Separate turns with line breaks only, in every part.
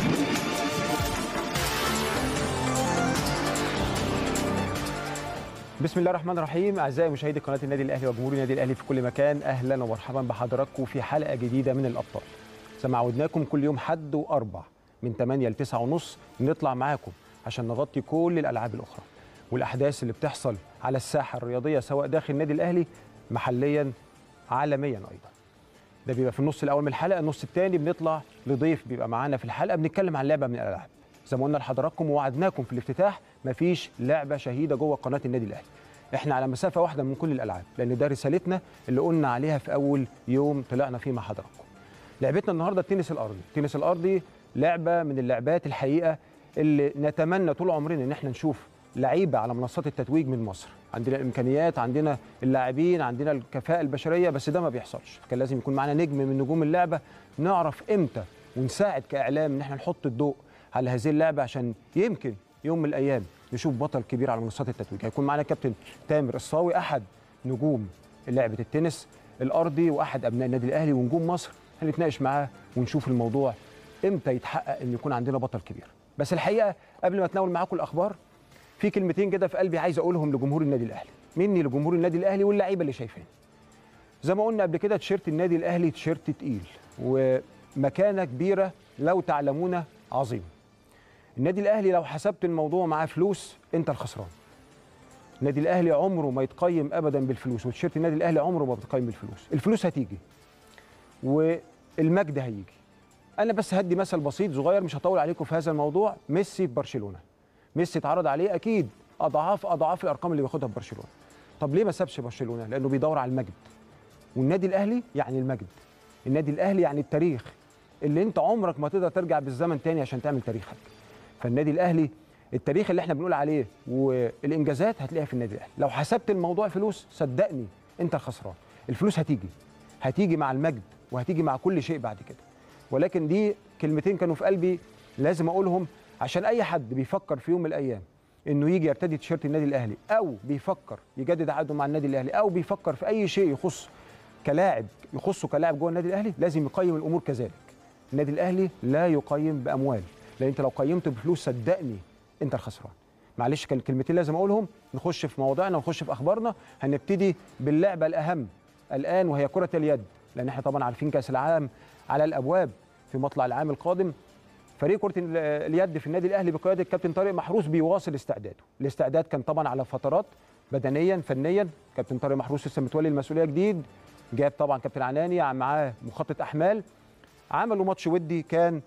بسم الله الرحمن الرحيم اعزائي مشاهدي قناه النادي الاهلي وجمهور النادي الاهلي في كل مكان اهلا ومرحبا بحضراتكم في حلقه جديده من الابطال زي ما عودناكم كل يوم حد واربع من 8 ل 9 ونص نطلع معاكم عشان نغطي كل الالعاب الاخرى والاحداث اللي بتحصل على الساحه الرياضيه سواء داخل النادي الاهلي محليا عالميا ايضا ده بيبقى في النص الاول من الحلقه النص الثاني بنطلع لضيف بيبقى معانا في الحلقه بنتكلم عن لعبه من الالعاب زي ما قلنا لحضراتكم ووعدناكم في الافتتاح مفيش لعبه شهيده جوه قناه النادي الاهلي احنا على مسافه واحده من كل الالعاب لان ده رسالتنا اللي قلنا عليها في اول يوم طلعنا فيه مع حضراتكم لعبتنا النهارده التنس الارضي التنس الارضي لعبه من اللعبات الحقيقه اللي نتمنى طول عمرنا ان احنا نشوف لعيبه على منصات التتويج من مصر عندنا الامكانيات عندنا اللاعبين عندنا الكفاءه البشريه بس ده ما بيحصلش كان لازم يكون معانا نجم من نجوم اللعبه نعرف امتى ونساعد كاعلام ان احنا نحط الضوء على هذه اللعبه عشان يمكن يوم من الايام نشوف بطل كبير على منصات التتويج هيكون معانا كابتن تامر الصاوي احد نجوم لعبه التنس الارضي واحد ابناء النادي الاهلي ونجوم مصر هنتناقش معاه ونشوف الموضوع امتى يتحقق ان يكون عندنا بطل كبير بس الحقيقه قبل ما اتناول معاكم الاخبار في كلمتين كده في قلبي عايز اقولهم لجمهور النادي الاهلي مني لجمهور النادي الاهلي واللعيبه اللي شايفين زي ما قلنا قبل كده تيشيرت النادي الاهلي تيشيرت تقيل ومكانه كبيره لو تعلمون عظيم النادي الاهلي لو حسبت الموضوع معاه فلوس انت الخسران النادي الاهلي عمره ما يتقيم ابدا بالفلوس وتيشيرت النادي الاهلي عمره ما بيتقيم بالفلوس الفلوس هتيجي والمجد هيجي انا بس هدي مثل بسيط صغير مش هطول عليكم في هذا الموضوع ميسي في برشلونه ميسي اتعرض عليه اكيد اضعاف اضعاف الارقام اللي بياخدها في برشلونه طب ليه ما سابش برشلونه لانه بيدور على المجد والنادي الاهلي يعني المجد النادي الاهلي يعني التاريخ اللي انت عمرك ما تقدر ترجع بالزمن تاني عشان تعمل تاريخك فالنادي الاهلي التاريخ اللي احنا بنقول عليه والانجازات هتلاقيها في النادي الاهلي لو حسبت الموضوع فلوس صدقني انت الخسران الفلوس هتيجي هتيجي مع المجد وهتيجي مع كل شيء بعد كده ولكن دي كلمتين كانوا في قلبي لازم اقولهم عشان اي حد بيفكر في يوم من الايام انه يجي يرتدي تيشيرت النادي الاهلي او بيفكر يجدد عقده مع النادي الاهلي او بيفكر في اي شيء يخص كلاعب يخصه كلاعب جوه النادي الاهلي لازم يقيم الامور كذلك النادي الاهلي لا يقيم باموال لان انت لو قيمت بفلوس صدقني انت الخسران معلش كان كلمتين لازم اقولهم نخش في مواضيعنا ونخش في اخبارنا هنبتدي باللعبه الاهم الان وهي كره اليد لان احنا طبعا عارفين كاس العالم على الابواب في مطلع العام القادم فريق كره اليد في النادي الاهلي بقياده الكابتن طارق محروس بيواصل استعداده الاستعداد كان طبعا على فترات بدنيا فنيا كابتن طارق محروس لسه متولي المسؤوليه جديد جاب طبعا كابتن عناني معاه مخطط احمال عملوا ماتش ودي كان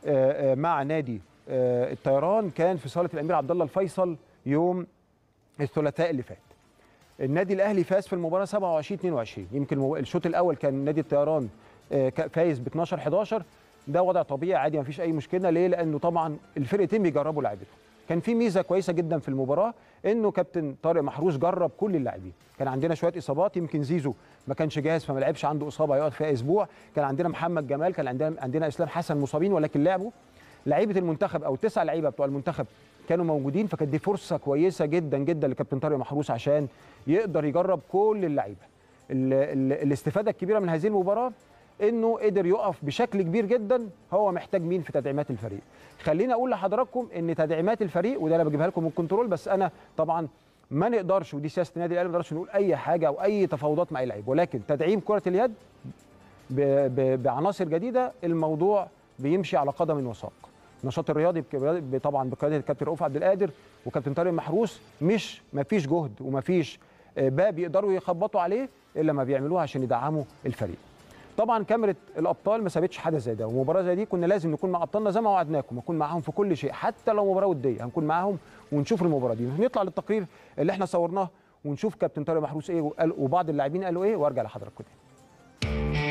مع نادي الطيران كان في صاله الامير عبد الله الفيصل يوم الثلاثاء اللي فات النادي الاهلي فاز في المباراه 27 22 يمكن الشوط الاول كان نادي الطيران فايز ب 12 11 ده وضع طبيعي عادي ما فيش اي مشكله ليه لانه طبعا الفرقتين بيجربوا لعيبتهم كان في ميزه كويسه جدا في المباراه انه كابتن طارق محروس جرب كل اللاعبين كان عندنا شويه اصابات يمكن زيزو ما كانش جاهز فما لعبش عنده اصابه هيقعد فيها اسبوع كان عندنا محمد جمال كان عندنا عندنا اسلام حسن مصابين ولكن لعبوا لعيبه المنتخب او التسع لعيبه بتوع المنتخب كانوا موجودين فكانت دي فرصه كويسه جدا جدا لكابتن طارق محروس عشان يقدر يجرب كل اللعيبه الاستفاده الكبيره من هذه المباراه انه قدر يقف بشكل كبير جدا هو محتاج مين في تدعيمات الفريق خليني اقول لحضراتكم ان تدعيمات الفريق وده انا بجيبها لكم من الكنترول بس انا طبعا ما نقدرش ودي سياسه النادي الاهلي ما نقدرش نقول اي حاجه او اي تفاوضات مع اي لعيب ولكن تدعيم كره اليد بعناصر جديده الموضوع بيمشي على قدم وساق النشاط الرياضي طبعا بقياده الكابتن رؤوف عبد القادر وكابتن طارق محروس مش ما فيش جهد وما فيش باب يقدروا يخبطوا عليه الا ما بيعملوها عشان يدعموا الفريق طبعا كاميرا الابطال ما سابتش حدث زي ده ومباراه زي دي كنا لازم نكون مع ابطالنا زي ما وعدناكم نكون معاهم في كل شيء حتى لو مباراه وديه هنكون معاهم ونشوف المباراه دي نطلع للتقرير اللي احنا صورناه ونشوف كابتن طارق محروس ايه وقال وبعض اللاعبين قالوا ايه وارجع لحضراتكم تاني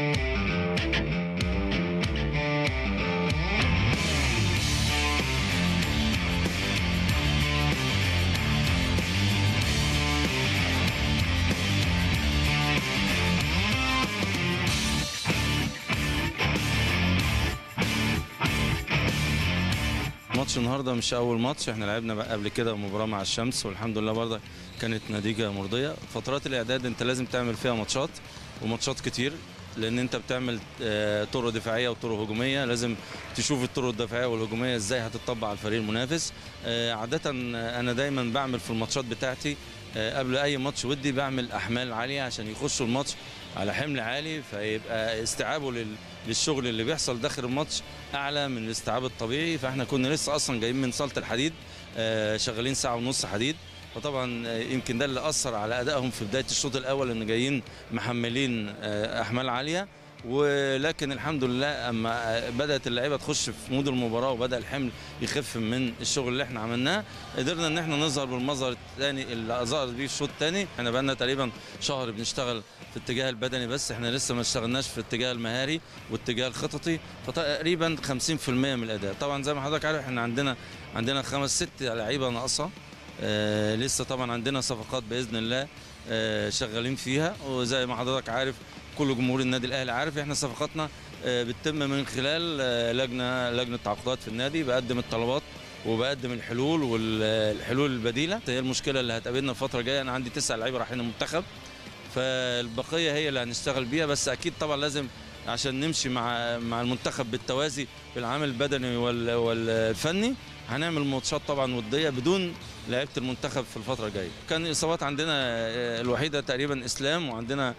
ماتش النهارده مش اول ماتش احنا لعبنا بقى قبل كده مباراه مع الشمس والحمد لله برضه كانت نتيجه مرضيه فترات الاعداد انت لازم تعمل فيها ماتشات وماتشات كتير لان انت بتعمل آه، طرق دفاعيه وطرق هجوميه لازم تشوف الطرق الدفاعيه والهجوميه ازاي هتطبق على الفريق المنافس آه، عاده انا دايما بعمل في الماتشات بتاعتي آه، قبل اي ماتش ودي بعمل احمال عاليه عشان يخشوا الماتش على حمل عالي فيبقى استيعابه لل- للشغل اللي بيحصل داخل الماتش اعلى من الاستيعاب الطبيعي فاحنا كنا لسه اصلا جايين من صاله الحديد آه، شغالين ساعه ونص حديد فطبعا آه، يمكن ده اللي اثر على ادائهم في بدايه الشوط الاول ان جايين محملين آه، احمال عاليه ولكن الحمد لله اما آه، بدات اللعيبه تخش في مود المباراه وبدا الحمل يخف من الشغل اللي احنا عملناه قدرنا ان احنا نظهر بالمظهر الثاني اللي ظهر بيه الشوط الثاني احنا بقالنا تقريبا شهر بنشتغل في الاتجاه البدني بس احنا لسه ما اشتغلناش في الاتجاه المهاري والاتجاه الخططي فتقريبا 50% من الاداء طبعا زي ما حضرتك عارف احنا عندنا عندنا خمس ست لعيبه ناقصه آه لسه طبعا عندنا صفقات باذن الله آه شغالين فيها وزي ما حضرتك عارف كل جمهور النادي الاهلي عارف احنا صفقاتنا آه بتتم من خلال آه لجنه لجنه تعاقدات في النادي بقدم الطلبات وبقدم الحلول والحلول البديله هي المشكله اللي هتقابلنا الفتره الجايه انا عندي تسع لعيبه رايحين المنتخب فالبقيه هي اللي هنشتغل بيها بس اكيد طبعا لازم عشان نمشي مع مع المنتخب بالتوازي في العامل البدني وال- والفني هنعمل ماتشات طبعا وديه بدون لعيبه المنتخب في الفتره الجايه كان الاصابات عندنا آه، الوحيده تقريبا اسلام وعندنا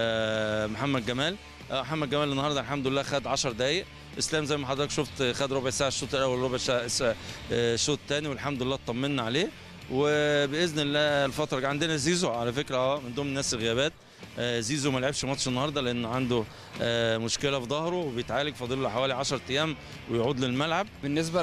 آه، محمد جمال آه، محمد جمال النهارده الحمد لله خد 10 دقائق اسلام زي ما حضرتك شفت خد ربع ساعه الشوط الاول وربع ساعه ساعة- آه، الشوط الثاني والحمد لله اطمنا عليه وباذن الله الفتره الجايه عندنا زيزو على فكره اه من ضمن الناس الغيابات آه، زيزو ما لعبش ماتش النهارده لان عنده آه، مشكله في ظهره وبيتعالج فاضل له حوالي 10 ايام ويعود للملعب
بالنسبه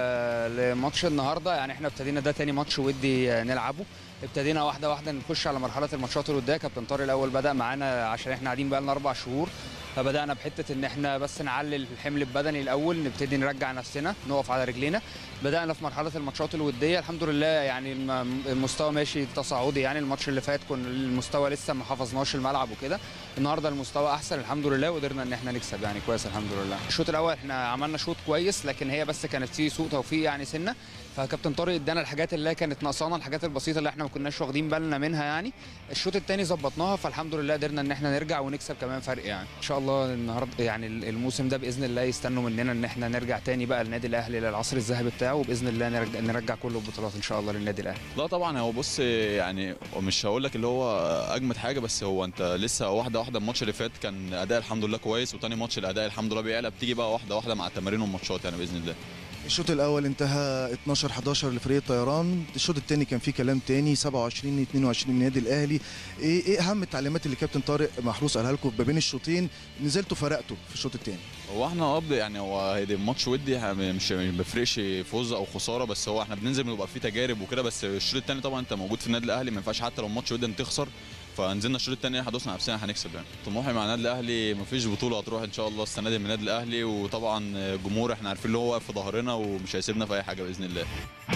ل- لماتش النهارده يعني احنا ابتدينا ده تاني ماتش ودي نلعبه ابتدينا واحده واحده نخش على مرحله الماتشات الوديه كابتن طارق الاول بدا معانا عشان احنا قاعدين بقى لنا اربع شهور فبدانا بحته ان احنا بس نعلل الحمل البدني الاول نبتدي نرجع نفسنا نقف على رجلينا بدانا في مرحله الماتشات الوديه الحمد لله يعني الم- المستوى ماشي تصاعدي يعني الماتش اللي فات كنا المستوى لسه ما حفظناش الملعب وكده النهارده المستوى احسن الحمد لله وقدرنا ان احنا نكسب يعني كويس الحمد لله الشوط الاول احنا عملنا شوط كويس لكن هي بس كانت فيه سوء توفيق يعني سنه فكابتن طارق ادانا الحاجات اللي هي كانت ناقصانا الحاجات البسيطه اللي احنا ما كناش واخدين بالنا منها يعني الشوط الثاني ظبطناها فالحمد لله قدرنا ان احنا نرجع ونكسب كمان فرق يعني ان شاء الله النهارده يعني الموسم ده باذن الله يستنوا مننا ان احنا نرجع تاني بقى النادي الاهلي للعصر الذهبي بتاعه وباذن الله نرجع, نرجع كل البطولات ان شاء الله للنادي الاهلي
لا طبعا هو بص يعني مش هقول لك اللي هو اجمد حاجه بس هو انت لسه واحده واحده الماتش اللي فات كان اداء الحمد لله كويس وتاني ماتش الاداء الحمد لله بيعلى بتيجي بقى واحده واحده مع التمارين والماتشات يعني باذن الله
الشوط الاول انتهى 12 11 لفريق الطيران الشوط الثاني كان فيه كلام تاني 27 22 النادي الاهلي ايه ايه اهم التعليمات اللي كابتن طارق محروس قالها لكم ما بين الشوطين نزلتوا فرقتوا في الشوط الثاني
هو احنا اه يعني هو هيدي ماتش ودي ح- مش ما بيفرقش فوز او خساره بس هو احنا بننزل بيبقى فيه تجارب وكده بس الشوط الثاني طبعا انت موجود في النادي الاهلي ما ينفعش حتى لو الماتش ودي انت تخسر فنزلنا الشوط الثاني احنا دوسنا نفسنا هنكسب يعني طموحي مع النادي الاهلي مفيش بطوله هتروح ان شاء الله السنه دي من النادي الاهلي وطبعا الجمهور احنا عارفين اللي هو واقف في ظهرنا ومش هيسيبنا في اي حاجه باذن الله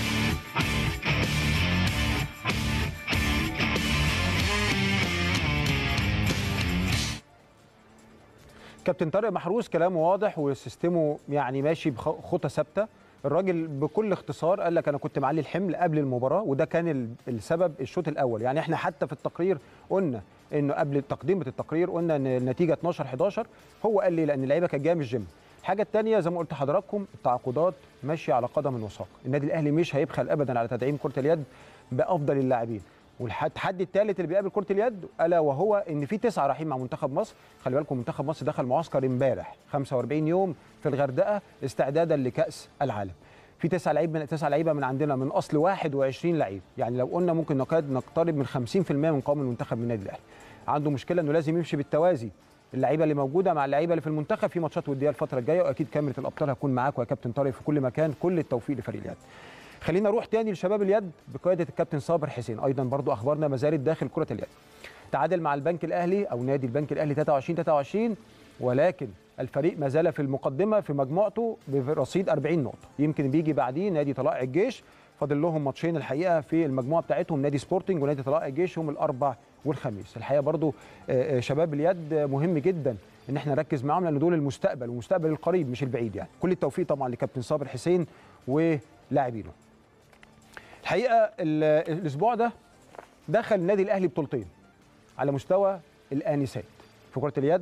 كابتن طارق محروس كلامه واضح وسيستمه يعني ماشي بخطى ثابته الراجل بكل اختصار قال لك انا كنت معلي الحمل قبل المباراه وده كان ال- السبب الشوط الاول يعني احنا حتى في التقرير قلنا انه قبل تقديمه التقرير قلنا ان النتيجه 12 11 هو قال لي لان اللعيبه كانت جايه من الجيم الحاجه الثانيه زي ما قلت لحضراتكم التعاقدات ماشيه على قدم وساق النادي الاهلي مش هيبخل ابدا على تدعيم كره اليد بافضل اللاعبين والتحدي الثالث اللي بيقابل كره اليد الا وهو ان في تسعه رايحين مع منتخب مصر خلي بالكم منتخب مصر دخل معسكر امبارح 45 يوم في الغردقه استعدادا لكاس العالم في تسعه لعيب من تسعه لعيبه من عندنا من اصل 21 لعيب يعني لو قلنا ممكن نكاد نقترب من 50% من قوام المنتخب من النادي الاهلي عنده مشكله انه لازم يمشي بالتوازي اللعيبه اللي موجوده مع اللعيبه اللي في المنتخب في ماتشات وديه الفتره الجايه واكيد كاميرا الابطال هتكون معاكم يا كابتن طارق في كل مكان كل التوفيق لفريق اليد خلينا نروح تاني لشباب اليد بقياده الكابتن صابر حسين ايضا برضو اخبارنا ما زالت داخل كره اليد تعادل مع البنك الاهلي او نادي البنك الاهلي 23 23 ولكن الفريق ما زال في المقدمه في مجموعته برصيد 40 نقطه يمكن بيجي بعديه نادي طلائع الجيش فاضل لهم ماتشين الحقيقه في المجموعه بتاعتهم نادي سبورتنج ونادي طلائع الجيش يوم الاربع والخميس الحقيقه برضو آه، آه، شباب اليد مهم جدا ان احنا نركز معاهم لان دول المستقبل والمستقبل القريب مش البعيد يعني كل التوفيق طبعا لكابتن صابر حسين ولاعبينه الحقيقه ال- الاسبوع ده دخل النادي الاهلي بطولتين على مستوى الانسات في كره اليد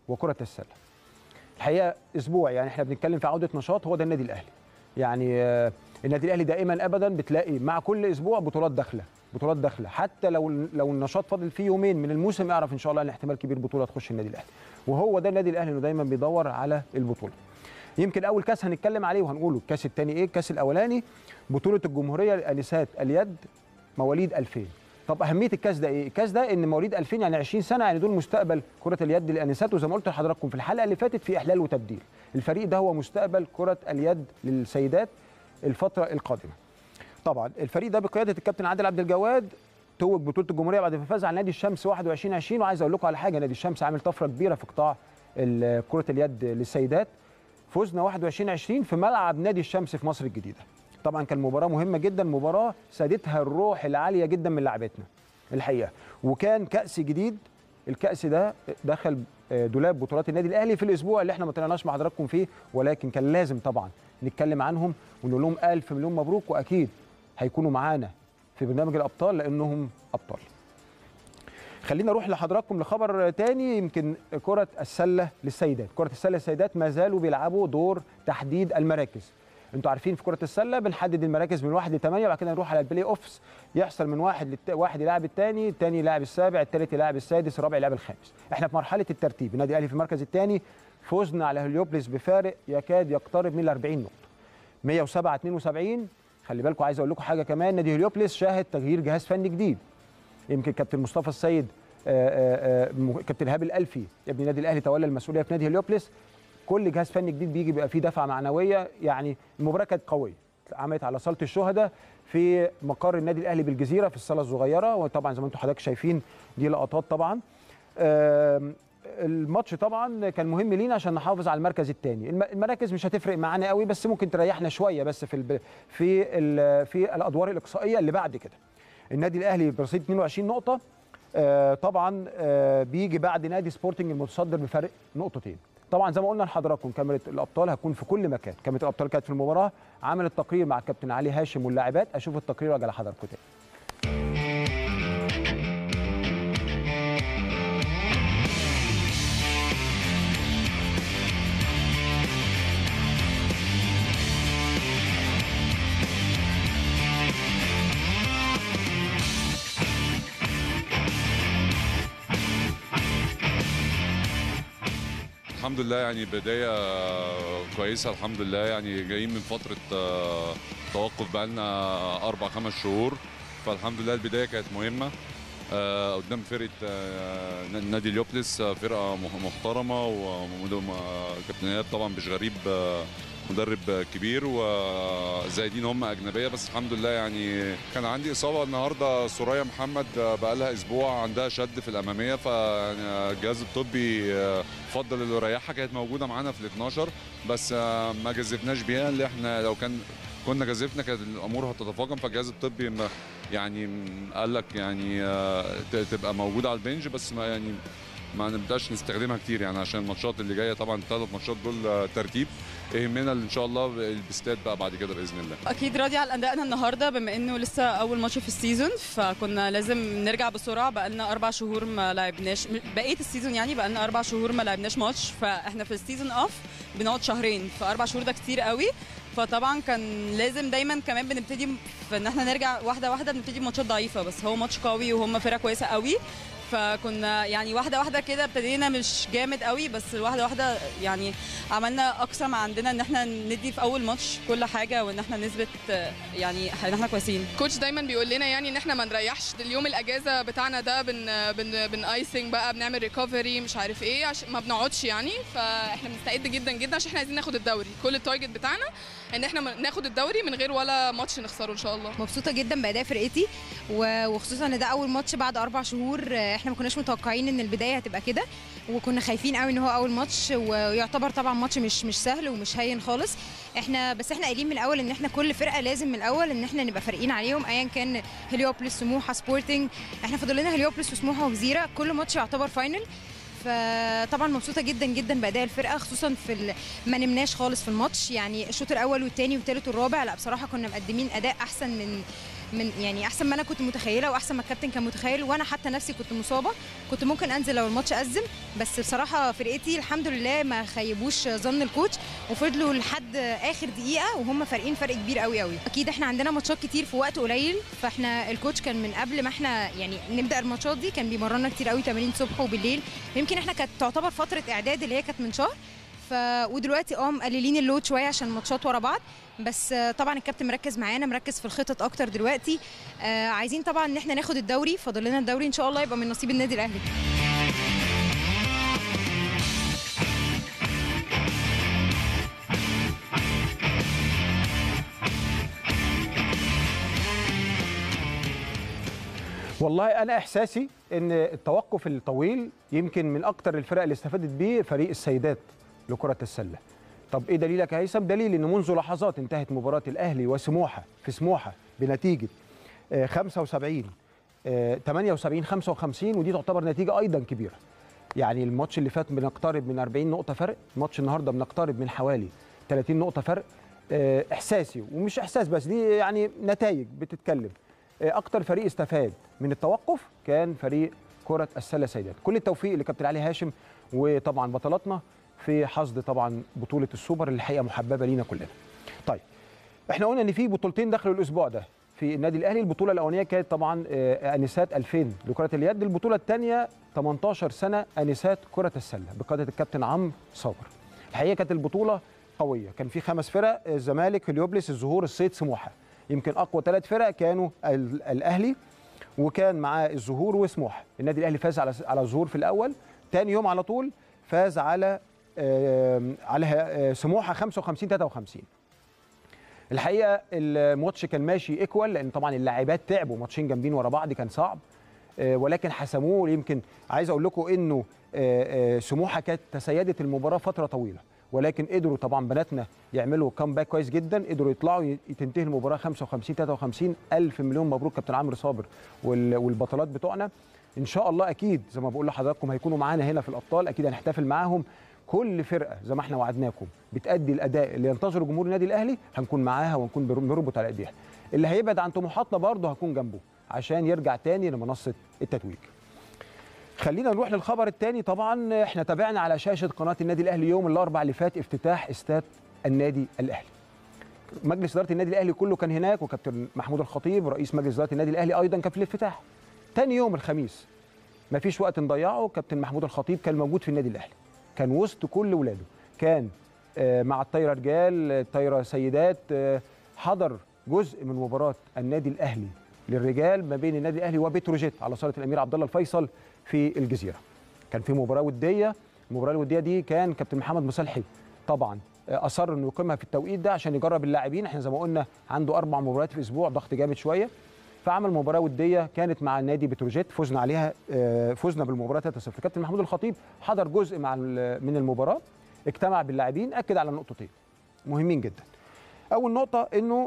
وكره السله الحقيقه اسبوع يعني احنا بنتكلم في عوده نشاط هو ده النادي الاهلي يعني آه، النادي الاهلي دائما ابدا بتلاقي مع كل اسبوع بطولات داخله بطولات داخله حتى لو لو النشاط فاضل فيه يومين من الموسم اعرف ان شاء الله ان احتمال كبير بطوله تخش النادي الاهلي وهو ده النادي الاهلي انه دايما بيدور على البطوله يمكن اول كاس هنتكلم عليه وهنقوله الكاس الثاني ايه الكاس الاولاني بطوله الجمهوريه للانسات اليد مواليد 2000 طب اهميه الكاس ده ايه الكاس ده ان مواليد 2000 يعني 20 سنه يعني دول مستقبل كره اليد للانسات وزي ما قلت لحضراتكم في الحلقه اللي فاتت في احلال وتبديل الفريق ده هو مستقبل كره اليد للسيدات الفتره القادمه طبعا الفريق ده بقياده الكابتن عادل عبد الجواد توج بطوله الجمهوريه بعد ما فاز على نادي الشمس 21 20 وعايز اقول لكم على حاجه نادي الشمس عامل طفره كبيره في قطاع ال- كره اليد للسيدات فزنا 21 20 في ملعب نادي الشمس في مصر الجديده طبعا كان مباراه مهمه جدا مباراه سادتها الروح العاليه جدا من لاعبتنا الحقيقه وكان كاس جديد الكاس ده دخل آه، دولاب بطولات النادي الاهلي في الاسبوع اللي احنا ما طلعناش مع حضراتكم فيه ولكن كان لازم طبعا نتكلم عنهم ونقول لهم الف مليون مبروك واكيد هيكونوا معانا في برنامج الابطال لانهم ابطال خلينا نروح لحضراتكم لخبر تاني يمكن كرة السلة للسيدات كرة السلة للسيدات ما زالوا بيلعبوا دور تحديد المراكز انتوا عارفين في كرة السلة بنحدد المراكز من واحد لثمانية وبعد كده نروح على البلاي اوفس يحصل من واحد للت... واحد يلاعب الثاني الثاني يلاعب السابع الثالث يلاعب السادس الرابع يلاعب الخامس احنا في مرحلة الترتيب النادي الاهلي في المركز الثاني فوزنا على هليوبلس بفارق يكاد يقترب من ال 40 نقطة 107 72 خلي بالكم عايز اقول لكم حاجة كمان نادي هليوبلس شاهد تغيير جهاز فني جديد يمكن كابتن مصطفى السيد آه، آه، آه، م- كابتن ايهاب الالفي ابن النادي الاهلي تولى المسؤوليه في نادي هليوبلس كل جهاز فني جديد بيجي بيبقى فيه دفعه معنويه يعني المباراه كانت قويه عملت على صاله الشهداء في مقر النادي الاهلي بالجزيره في الصاله الصغيره وطبعا زي ما انتم حضرتك شايفين دي لقطات طبعا آم، الماتش طبعا كان مهم لينا عشان نحافظ على المركز الثاني المراكز مش هتفرق معانا قوي بس ممكن تريحنا شويه بس في الب... في ال... في الادوار الاقصائيه اللي بعد كده النادي الاهلي برصيد 22 نقطه آه، طبعا آه، بيجي بعد نادي سبورتنج المتصدر بفرق نقطتين طبعا زي ما قلنا لحضراتكم كاميرا الابطال هتكون في كل مكان كاميرا الابطال كانت في المباراه عملت تقرير مع الكابتن علي هاشم واللاعبات اشوف التقرير وارجع لحضراتكم تاني
الحمد لله يعني بداية كويسة الحمد لله يعني جايين من فترة آه، توقف بقالنا أربع خمس شهور فالحمد لله البداية كانت مهمة آه، قدام فرقة آه، نادي اليوبلس آه، فرقة مح- محترمة وكابتن ايهاب طبعا مش غريب آه، مدرب كبير وزايدين هم أجنبية بس الحمد لله يعني كان عندي إصابة النهاردة سوريا محمد آه، بقالها أسبوع عندها شد في الأمامية فالجهاز الطبي آه، فضل اللي يريحها كانت موجوده معانا في ال 12 بس آه، ما جازفناش بيها اللي احنا لو كان كنا جازفنا كانت الامور هتتفاقم فالجهاز الطبي ما يعني م- قال لك يعني آه، ت- تبقى موجوده على البنج بس ما يعني ما نبداش نستخدمها كتير يعني عشان الماتشات اللي جايه طبعا الثلاث ماتشات دول آه، ترتيب يهمنا ان شاء الله البستات بقى بعد كده باذن الله
اكيد راضي على ادائنا النهارده بما انه لسه اول ماتش في السيزون فكنا لازم نرجع بسرعه بقالنا اربع شهور ما لعبناش بقيه السيزون يعني بقالنا اربع شهور ما لعبناش ماتش فاحنا في السيزون اوف بنقعد شهرين فاربع شهور ده كتير قوي فطبعا كان لازم دايما كمان بنبتدي في ان احنا نرجع واحده واحده بنبتدي بماتشات ضعيفه بس هو ماتش قوي وهم فرقه كويسه قوي فكنا يعني واحده واحده كده ابتدينا مش جامد قوي بس واحده واحده يعني عملنا اقصى ما عندنا ان احنا ندي في اول ماتش كل حاجه وان احنا نثبت آه، يعني ان احنا كويسين
كوتش دايما بيقول لنا يعني ان احنا ما نريحش اليوم الاجازه بتاعنا ده بن بن بن ايسنج بقى بنعمل ريكفري مش عارف ايه عشان ما بنقعدش يعني فاحنا بنستعد جدا جدا عشان احنا عايزين ناخد الدوري كل التارجت بتاعنا ان احنا م- ناخد الدوري من غير ولا ماتش نخسره ان شاء الله
مبسوطه جدا باداء فرقتي و- وخصوصا ان ده اول ماتش بعد اربع شهور آه، احنا ما كناش متوقعين ان البدايه هتبقى كده وكنا خايفين قوي ان هو اول ماتش ويعتبر طبعا ماتش مش مش سهل ومش هين خالص احنا بس احنا قايلين من الاول ان احنا كل فرقه لازم من الاول ان احنا نبقى فارقين عليهم ايا كان هليوبلس سموحه سبورتنج احنا فاضل لنا هليوبلس وسموحه وجزيره كل ماتش يعتبر فاينل فطبعا مبسوطه جدا جدا باداء الفرقه خصوصا في ال- ما نمناش خالص في الماتش يعني الشوط الاول والثاني والثالث والرابع لا بصراحه كنا مقدمين اداء احسن من من يعني احسن ما انا كنت متخيله واحسن ما الكابتن كان متخيل وانا حتى نفسي كنت مصابه كنت ممكن انزل لو الماتش ازم بس بصراحه فرقتي الحمد لله ما خيبوش ظن الكوتش وفضلوا لحد اخر دقيقه وهم فارقين فرق كبير قوي قوي اكيد احنا عندنا ماتشات كتير في وقت قليل فاحنا الكوتش كان من قبل ما احنا يعني نبدا الماتشات دي كان بيمرنا كتير قوي تمارين صبح وبالليل يمكن احنا كانت تعتبر فتره اعداد اللي هي كانت من شهر ف ودلوقتي اه مقللين اللود شويه عشان الماتشات ورا بعض بس آه، طبعا الكابتن مركز معانا مركز في الخطط اكتر دلوقتي آه عايزين طبعا ان احنا ناخد الدوري فاضل لنا الدوري ان شاء الله يبقى من نصيب النادي الاهلي
والله انا احساسي ان التوقف الطويل يمكن من اكتر الفرق اللي استفادت بيه فريق السيدات لكره السله طب ايه دليلك يا هيثم دليل ان منذ لحظات انتهت مباراه الاهلي وسموحه في سموحه بنتيجه آه، 75 آه، 78 55 ودي تعتبر نتيجه ايضا كبيره يعني الماتش اللي فات بنقترب من 40 نقطه فرق الماتش النهارده بنقترب من حوالي 30 نقطه فرق آه، احساسي ومش احساس بس دي يعني نتائج بتتكلم آه، اكتر فريق استفاد من التوقف كان فريق كره السله سيدات كل التوفيق لكابتن علي هاشم وطبعا بطلاتنا في حصد طبعا بطوله السوبر اللي الحقيقه محببه لينا كلنا طيب احنا قلنا ان في بطولتين دخلوا الاسبوع ده في النادي الاهلي البطوله الاولانيه كانت طبعا آه، انسات 2000 لكره اليد البطوله الثانيه 18 سنه انسات كره السله بقياده الكابتن عمرو صابر الحقيقه كانت البطوله قويه كان في خمس فرق آه، الزمالك هليوبلس الزهور الصيد سموحه يمكن اقوى ثلاث فرق كانوا ال- الاهلي وكان معاه الزهور وسموحه النادي الاهلي فاز على على الزهور في الاول ثاني يوم على طول فاز على آم، على آه، سموحه 55 53 الحقيقه الماتش كان ماشي ايكوال لان طبعا اللاعبات تعبوا ماتشين جامدين ورا بعض كان صعب آه، ولكن حسموه يمكن عايز اقول لكم انه آه، آه، سموحه كانت تسيدت المباراه فتره طويله ولكن قدروا طبعا بناتنا يعملوا كامباك كويس جدا قدروا يطلعوا ي- تنتهي المباراه 55 53 الف مليون مبروك كابتن عمرو صابر وال- والبطولات بتوعنا ان شاء الله اكيد زي ما بقول لحضراتكم هيكونوا معانا هنا في الابطال اكيد هنحتفل معاهم كل فرقه زي ما احنا وعدناكم بتادي الاداء اللي ينتظره جمهور النادي الاهلي هنكون معاها ونكون بر- بنربط على ايديها اللي هيبعد عن طموحاتنا برضه هكون جنبه عشان يرجع تاني لمنصه التتويج خلينا نروح للخبر الثاني طبعا احنا تابعنا على شاشه قناه النادي الاهلي يوم الاربعاء اللي فات افتتاح استاد النادي الاهلي مجلس اداره النادي الاهلي كله كان هناك وكابتن محمود الخطيب رئيس مجلس اداره النادي الاهلي ايضا كان في الافتتاح تاني يوم الخميس ما فيش وقت نضيعه كابتن محمود الخطيب كان موجود في النادي الاهلي كان وسط كل ولاده كان آه، مع الطايره رجال الطايره سيدات آه، حضر جزء من مباراه النادي الاهلي للرجال ما بين النادي الاهلي وبتروجيت على صاله الامير عبد الله الفيصل في الجزيره كان في مباراه وديه المباراه الوديه دي كان كابتن محمد مصلحي طبعا آه، اصر انه يقيمها في التوقيت ده عشان يجرب اللاعبين احنا زي ما قلنا عنده اربع مباريات في الاسبوع ضغط جامد شويه فعمل مباراه وديه كانت مع النادي بتروجيت فزنا عليها آه، فزنا بالمباراه 3-0 كابتن محمود الخطيب حضر جزء مع ال- من المباراه اجتمع باللاعبين اكد على نقطتين مهمين جدا اول نقطه انه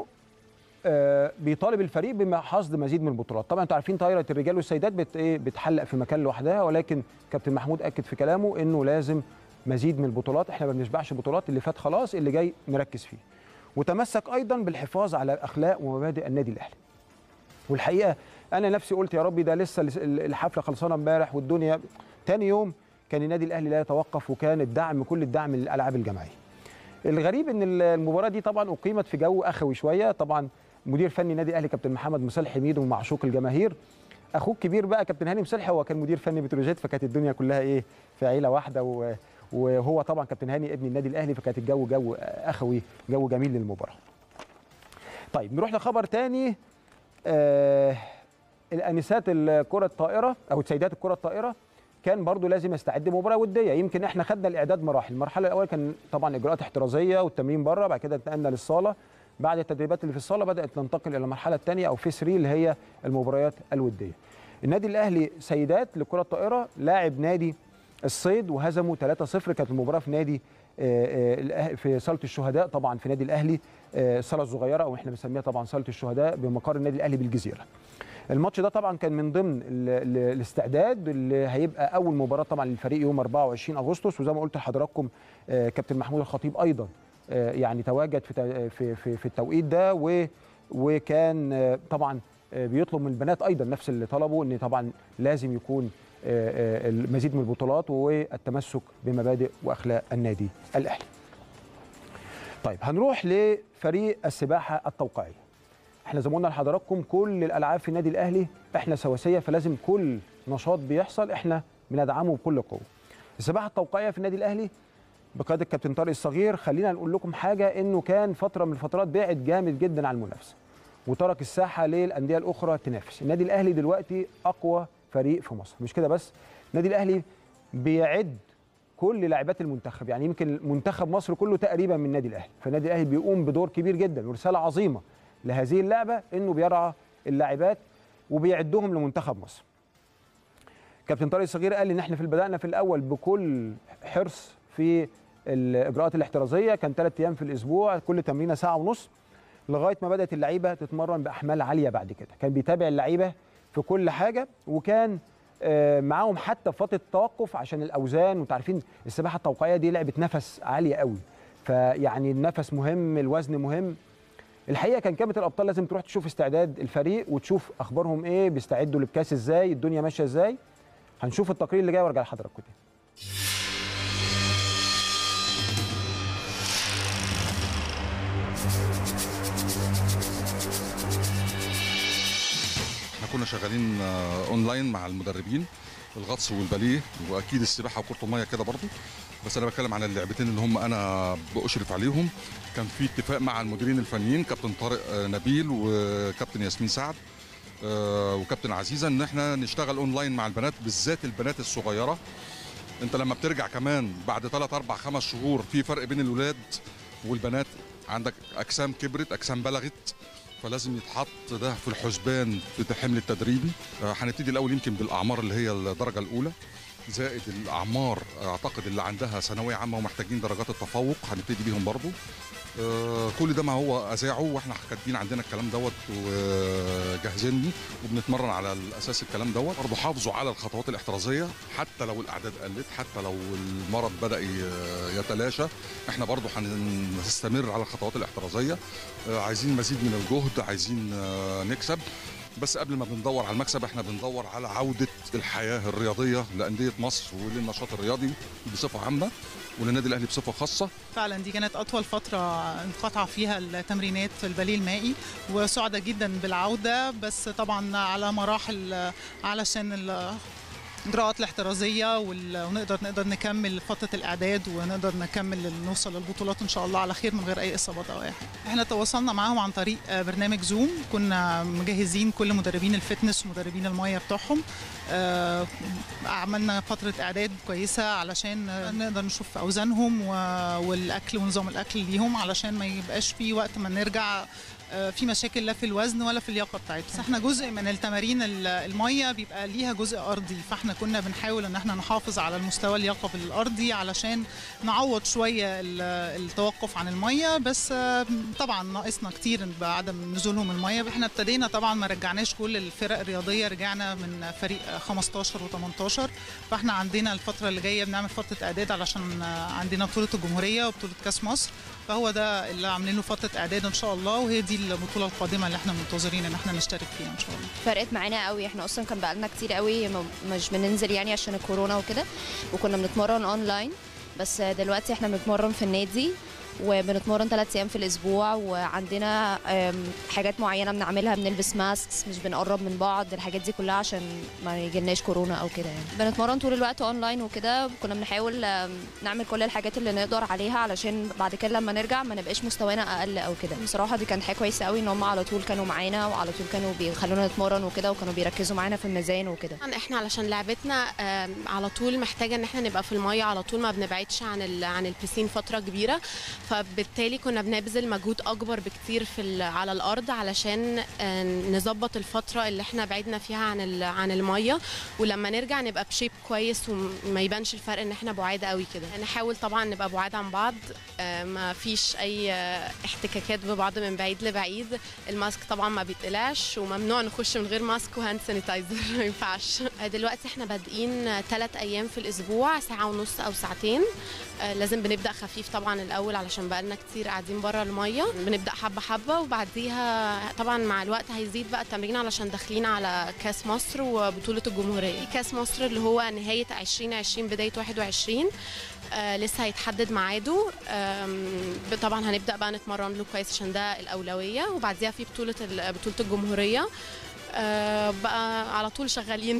آه، بيطالب الفريق بحصد مزيد من البطولات طبعا انتوا عارفين طايره الرجال والسيدات بت ايه بتحلق في مكان لوحدها ولكن كابتن محمود اكد في كلامه انه لازم مزيد من البطولات احنا ما بنشبعش بطولات اللي فات خلاص اللي جاي نركز فيه وتمسك ايضا بالحفاظ على اخلاق ومبادئ النادي الاهلي والحقيقه انا نفسي قلت يا ربي ده لسه الس- الحفله خلصانه امبارح والدنيا تاني يوم كان النادي الاهلي لا يتوقف وكان الدعم كل الدعم للالعاب الجماعيه الغريب ان ال- المباراه دي طبعا اقيمت في جو اخوي شويه طبعا مدير فني النادي الاهلي كابتن محمد مصالح حميد ومعشوق الجماهير اخوه الكبير بقى كابتن هاني مصالح هو كان مدير فني بتروجيت فكانت الدنيا كلها ايه في عيله واحده و وهو طبعا كابتن هاني ابن النادي الاهلي فكانت الجو جو اخوي جو جميل للمباراه طيب نروح لخبر تاني آه الانسات الكره الطائره او سيدات الكره الطائره كان برضو لازم يستعد مباراه وديه يمكن احنا خدنا الاعداد مراحل المرحله الاولى كان طبعا اجراءات احترازيه والتمرين بره بعد كده انتقلنا للصاله بعد التدريبات اللي في الصاله بدات تنتقل الى المرحله الثانيه او في 3 اللي هي المباريات الوديه النادي الاهلي سيدات لكره الطائره لاعب نادي الصيد وهزموا 3-0 كانت المباراه في نادي آه، آه، الأه- في صاله الشهداء طبعا في نادي الاهلي آه، الصاله الصغيره او احنا بنسميها طبعا صاله الشهداء بمقر النادي الاهلي بالجزيره الماتش ده طبعا كان من ضمن ال- ال- الاستعداد اللي هيبقى اول مباراه طبعا للفريق يوم 24 اغسطس وزي ما قلت لحضراتكم آه، كابتن محمود الخطيب ايضا آه، يعني تواجد في تا- في في, في التوقيت ده و وكان آه، طبعا آه، بيطلب من البنات ايضا نفس اللي طلبوا ان طبعا لازم يكون آه، آه، المزيد من البطولات والتمسك بمبادئ واخلاق النادي الاهلي. طيب هنروح لفريق السباحه التوقيعيه. احنا زي ما قلنا لحضراتكم كل الالعاب في النادي الاهلي احنا سواسيه فلازم كل نشاط بيحصل احنا بندعمه بكل قوه. السباحه التوقيعيه في النادي الاهلي بقياده الكابتن طارق الصغير خلينا نقول لكم حاجه انه كان فتره من الفترات بعد جامد جدا عن المنافسه وترك الساحه للانديه الاخرى تنافس النادي الاهلي دلوقتي اقوى فريق في مصر مش كده بس النادي الاهلي بيعد كل لاعبات المنتخب يعني يمكن منتخب مصر كله تقريبا من النادي الاهلي فالنادي الاهلي بيقوم بدور كبير جدا ورساله عظيمه لهذه اللعبه انه بيرعى اللاعبات وبيعدهم لمنتخب مصر كابتن طارق الصغير قال ان احنا في بدانا في الاول بكل حرص في الاجراءات الاحترازيه كان ثلاث ايام في الاسبوع كل تمرينه ساعه ونص لغايه ما بدات اللعيبه تتمرن باحمال عاليه بعد كده كان بيتابع اللعيبه في كل حاجه وكان آه، معاهم حتى في فتره التوقف عشان الاوزان وانتوا عارفين السباحه التوقيعيه دي لعبه نفس عاليه قوي فيعني النفس مهم الوزن مهم الحقيقه كان كاميرا الابطال لازم تروح تشوف استعداد الفريق وتشوف اخبارهم ايه بيستعدوا للكاس ازاي الدنيا ماشيه ازاي هنشوف التقرير اللي جاي وارجع لحضراتكم تاني
احنا كنا شغالين آه، اونلاين مع المدربين الغطس والباليه واكيد السباحه وكره الميه كده برضو بس انا بتكلم عن اللعبتين اللي هم انا باشرف عليهم كان في اتفاق مع المديرين الفنيين كابتن طارق آه، نبيل وكابتن ياسمين سعد آه، وكابتن عزيزه ان احنا نشتغل اونلاين مع البنات بالذات البنات الصغيره انت لما بترجع كمان بعد 3 4 5 شهور في فرق بين الولاد والبنات عندك اجسام كبرت اجسام بلغت فلازم يتحط ده في الحسبان في الحمل التدريبي آه، هنبتدي الاول يمكن بالاعمار اللي هي الدرجه الاولى زائد الاعمار اعتقد اللي عندها ثانويه عامه ومحتاجين درجات التفوق هنبتدي بيهم برضو آه، كل ده ما هو اذاعه واحنا كاتبين عندنا الكلام دوت وجاهزينه وبنتمرن على الاساس الكلام دوت برضه حافظوا على الخطوات الاحترازيه حتى لو الاعداد قلت حتى لو المرض بدا ي- يتلاشى احنا برضه هنستمر على الخطوات الاحترازيه آه، عايزين مزيد من الجهد عايزين آه، نكسب بس قبل ما بندور على المكسب احنا بندور على عوده الحياه الرياضيه لانديه مصر وللنشاط الرياضي بصفه عامه وللنادي الاهلي بصفه خاصه
فعلا دي كانت اطول فتره انقطع فيها التمرينات في الباليه المائي وسعدة جدا بالعوده بس طبعا على مراحل علشان ال- الاجراءات الاحترازيه وال- ونقدر نقدر نكمل فتره الاعداد ونقدر نكمل نوصل للبطولات ان شاء الله على خير من غير اي اصابات او اي حاجه. احنا تواصلنا معاهم عن طريق آه، برنامج زوم كنا مجهزين كل مدربين الفتنس ومدربين الميه بتوعهم آه، عملنا فتره اعداد كويسه علشان آه، نقدر نشوف اوزانهم و- والاكل ونظام الاكل ليهم علشان ما يبقاش في وقت ما نرجع آه، في مشاكل لا في الوزن ولا في اللياقه بتاعتهم بس احنا جزء من التمارين ال- الميه بيبقى ليها جزء ارضي فاحنا كنا بنحاول ان احنا نحافظ على المستوى اللياقه الارضي علشان نعوض شويه ال- التوقف عن الميه بس آه، طبعا ناقصنا كتير بعدم نزولهم الميه احنا ابتدينا طبعا ما رجعناش كل الفرق الرياضيه رجعنا من فريق 15 و18 فاحنا عندنا الفتره اللي جايه بنعمل فتره اعداد علشان آه، عندنا بطوله الجمهوريه وبطوله كاس مصر فهو ده اللي عاملين له فتره اعداد ان شاء الله وهي دي البطوله القادمه اللي احنا منتظرين ان احنا نشترك فيها ان شاء الله
فرقت معانا قوي احنا اصلا كان بقالنا كتير قوي م- مش بننزل يعني عشان الكورونا وكده وكنا بنتمرن اونلاين بس دلوقتي احنا بنتمرن في النادي وبنتمرن ثلاث ايام في الاسبوع وعندنا آم، حاجات معينه بنعملها بنلبس ماسكس مش بنقرب من بعض الحاجات دي كلها عشان ما يجيلناش كورونا او كده يعني بنتمرن طول الوقت اونلاين وكده كنا بنحاول آم، نعمل كل الحاجات اللي نقدر عليها علشان بعد كده لما نرجع ما نبقاش مستوانا اقل او كده بصراحه دي كانت حاجه كويسه قوي ان هم على طول كانوا معانا وعلى طول كانوا بيخلونا نتمرن وكده وكانوا بيركزوا معانا في الميزان وكده
طبعاً احنا علشان لعبتنا آم، على طول محتاجه ان احنا نبقى في الميه على طول ما بنبعدش عن ال- عن البسين فتره كبيره فبالتالي كنا بنبذل مجهود اكبر بكتير في ال- على الارض علشان آه، نظبط الفتره اللي احنا بعدنا فيها عن ال- عن الميه ولما نرجع نبقى بشيب كويس وما يبانش الفرق ان احنا بعاد قوي كده نحاول طبعا نبقى بعاد عن بعض آه، ما فيش اي آه، احتكاكات ببعض من بعيد لبعيد الماسك طبعا ما بيتقلعش وممنوع نخش من غير ماسك وهاند سانيتايزر ما ينفعش آه، دلوقتي احنا بادئين ثلاث ايام في الاسبوع ساعه ونص او ساعتين آه، لازم بنبدا خفيف طبعا الاول علشان بقالنا كتير قاعدين بره الميه بنبدا حبه حبه وبعديها طبعا مع الوقت هيزيد بقى التمرين علشان داخلين على كاس مصر وبطوله الجمهوريه كاس مصر اللي هو نهايه 2020 بدايه 21 آه لسه هيتحدد ميعاده آم، طبعا هنبدا بقى نتمرن له كويس عشان ده الاولويه وبعديها في بطوله ال- بطوله الجمهوريه آه بقى على طول شغالين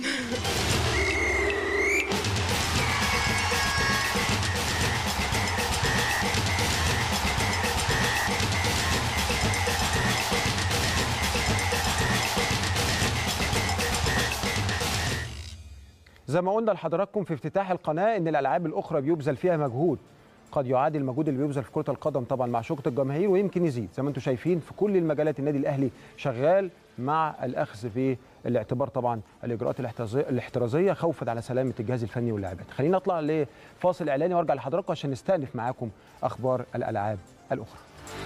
زي ما قلنا لحضراتكم في افتتاح القناه ان الالعاب الاخرى بيبذل فيها مجهود قد يعادل المجهود اللي بيبذل في كره القدم طبعا مع شوكه الجماهير ويمكن يزيد زي ما انتم شايفين في كل المجالات النادي الاهلي شغال مع الاخذ في الاعتبار طبعا الاجراءات الاحترازيه الاحترازيه خوفا على سلامه الجهاز الفني واللاعبات خلينا نطلع لفاصل اعلاني وارجع لحضراتكم عشان نستأنف معاكم اخبار الالعاب الاخرى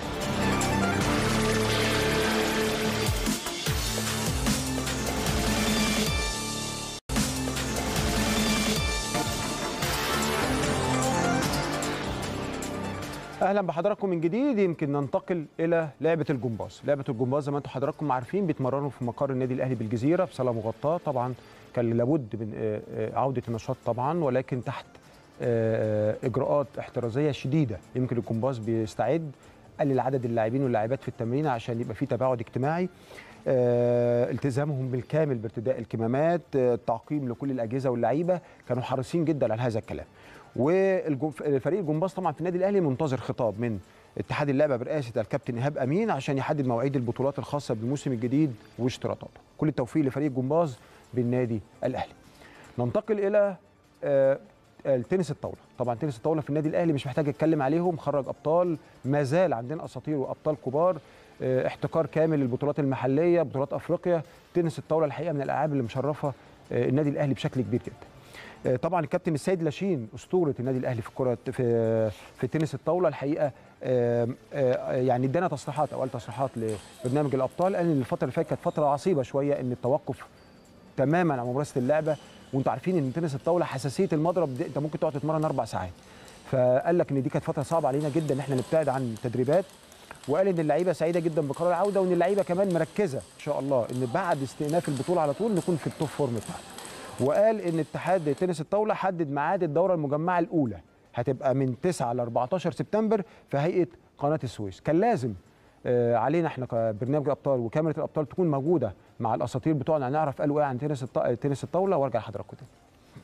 اهلا بحضراتكم من جديد يمكن ننتقل الى لعبه الجمباز لعبه الجمباز زي ما انتم حضراتكم عارفين بيتمرنوا في مقر النادي الاهلي بالجزيره في صاله مغطاه طبعا كان لابد من آه، آه، عوده النشاط طبعا ولكن تحت آه، آه، اجراءات احترازيه شديده يمكن الجمباز بيستعد قلل عدد اللاعبين واللاعبات في التمرين عشان يبقى في تباعد اجتماعي آه، التزامهم بالكامل بارتداء الكمامات آه، التعقيم لكل الاجهزه واللعيبه كانوا حريصين جدا على هذا الكلام وفريق الجمباز طبعا في النادي الاهلي منتظر خطاب من اتحاد اللعبه برئاسه الكابتن ايهاب امين عشان يحدد مواعيد البطولات الخاصه بالموسم الجديد واشتراطاته كل التوفيق لفريق الجمباز بالنادي الاهلي ننتقل الى آه، التنس الطاوله طبعا تنس الطاوله في النادي الاهلي مش محتاج اتكلم عليهم خرج ابطال ما زال عندنا اساطير وابطال كبار آه، احتكار كامل للبطولات المحليه بطولات افريقيا تنس الطاوله الحقيقه من الالعاب اللي مشرفه آه، النادي الاهلي بشكل كبير جدا آه، طبعا الكابتن السيد لاشين اسطوره النادي الاهلي في الكره في في تنس الطاوله الحقيقه آه، آه، يعني ادانا تصريحات او قال تصريحات لبرنامج الابطال قال ان الفتره اللي فاتت كانت فتره عصيبه شويه ان التوقف تماما عن ممارسه اللعبه وانتوا عارفين ان تنس الطاوله حساسيه المضرب دي انت ممكن تقعد تتمرن اربع ساعات فقال لك ان دي كانت فتره صعبه علينا جدا ان احنا نبتعد عن التدريبات وقال ان اللعيبه سعيده جدا بقرار العوده وان اللعيبه كمان مركزه ان شاء الله ان بعد استئناف البطوله على طول نكون في التوب فورم بتاعنا وقال ان اتحاد تنس الطاوله حدد ميعاد الدوره المجمعه الاولى هتبقى من 9 ل 14 سبتمبر في هيئه قناه السويس كان لازم آه، علينا احنا كبرنامج الابطال وكاميرا الابطال تكون موجوده مع الاساطير بتوعنا نعرف قالوا ايه عن تنس الط- تنس الطاوله وارجع لحضراتكم تاني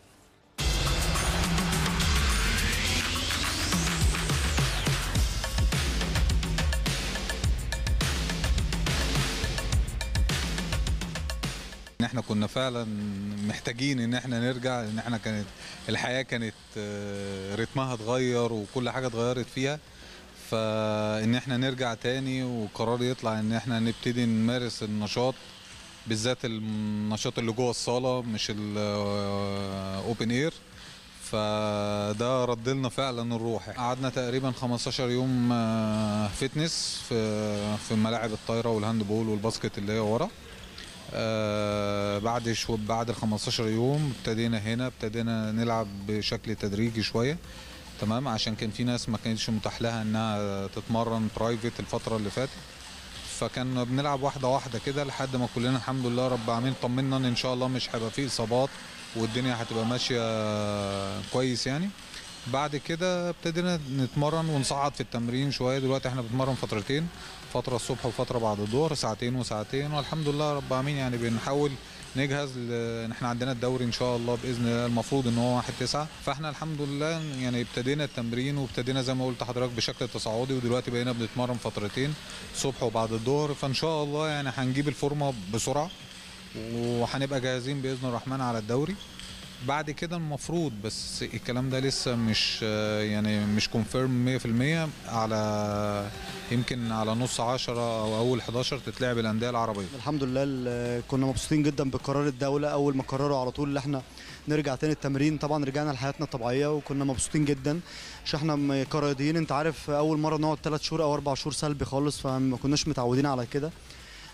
ان احنا كنا فعلا محتاجين ان احنا نرجع ان احنا كانت الحياه كانت آه، رتمها اتغير وكل حاجه اتغيرت فيها فان احنا نرجع تاني وقرار يطلع ان احنا نبتدي نمارس النشاط بالذات النشاط اللي جوه الصاله مش الاوبن اير فده رد لنا فعلا الروح قعدنا تقريبا 15 يوم آه، فتنس في في ملاعب الطايره والهاندبول والباسكت اللي هي ورا آه بعد شو بعد ال 15 يوم ابتدينا هنا ابتدينا نلعب بشكل تدريجي شويه تمام عشان كان في ناس ما كانتش متاح لها انها تتمرن برايفت الفتره اللي فاتت فكان بنلعب واحده واحده كده لحد ما كلنا الحمد لله رب العالمين طمنا ان ان شاء الله مش هيبقى فيه اصابات والدنيا هتبقى ماشيه كويس يعني بعد كده ابتدينا نتمرن ونصعد في التمرين شويه دلوقتي احنا بنتمرن فترتين فتره الصبح وفتره بعد الظهر ساعتين وساعتين والحمد لله رب العالمين يعني بنحاول نجهز ل... ان احنا عندنا الدوري ان شاء الله باذن الله المفروض ان هو 1 9 فاحنا الحمد لله يعني ابتدينا التمرين وابتدينا زي ما قلت لحضرتك بشكل تصاعدي ودلوقتي بقينا بنتمرن فترتين الصبح وبعد الظهر فان شاء الله يعني هنجيب الفورمه بسرعه وهنبقى جاهزين باذن الرحمن على الدوري بعد كده المفروض بس الكلام ده لسه مش يعني مش كونفيرم 100% على يمكن على نص 10 او اول 11 تتلعب الانديه العربيه
الحمد لله ال- كنا مبسوطين جدا بقرار الدولة أول ما قرروا على طول إن احنا نرجع تاني التمرين طبعا رجعنا لحياتنا الطبيعية وكنا مبسوطين جدا عشان احنا م- كرياضيين انت عارف أول مرة نقعد ثلاث شهور أو أربع شهور سلبي خالص فما كناش متعودين على كده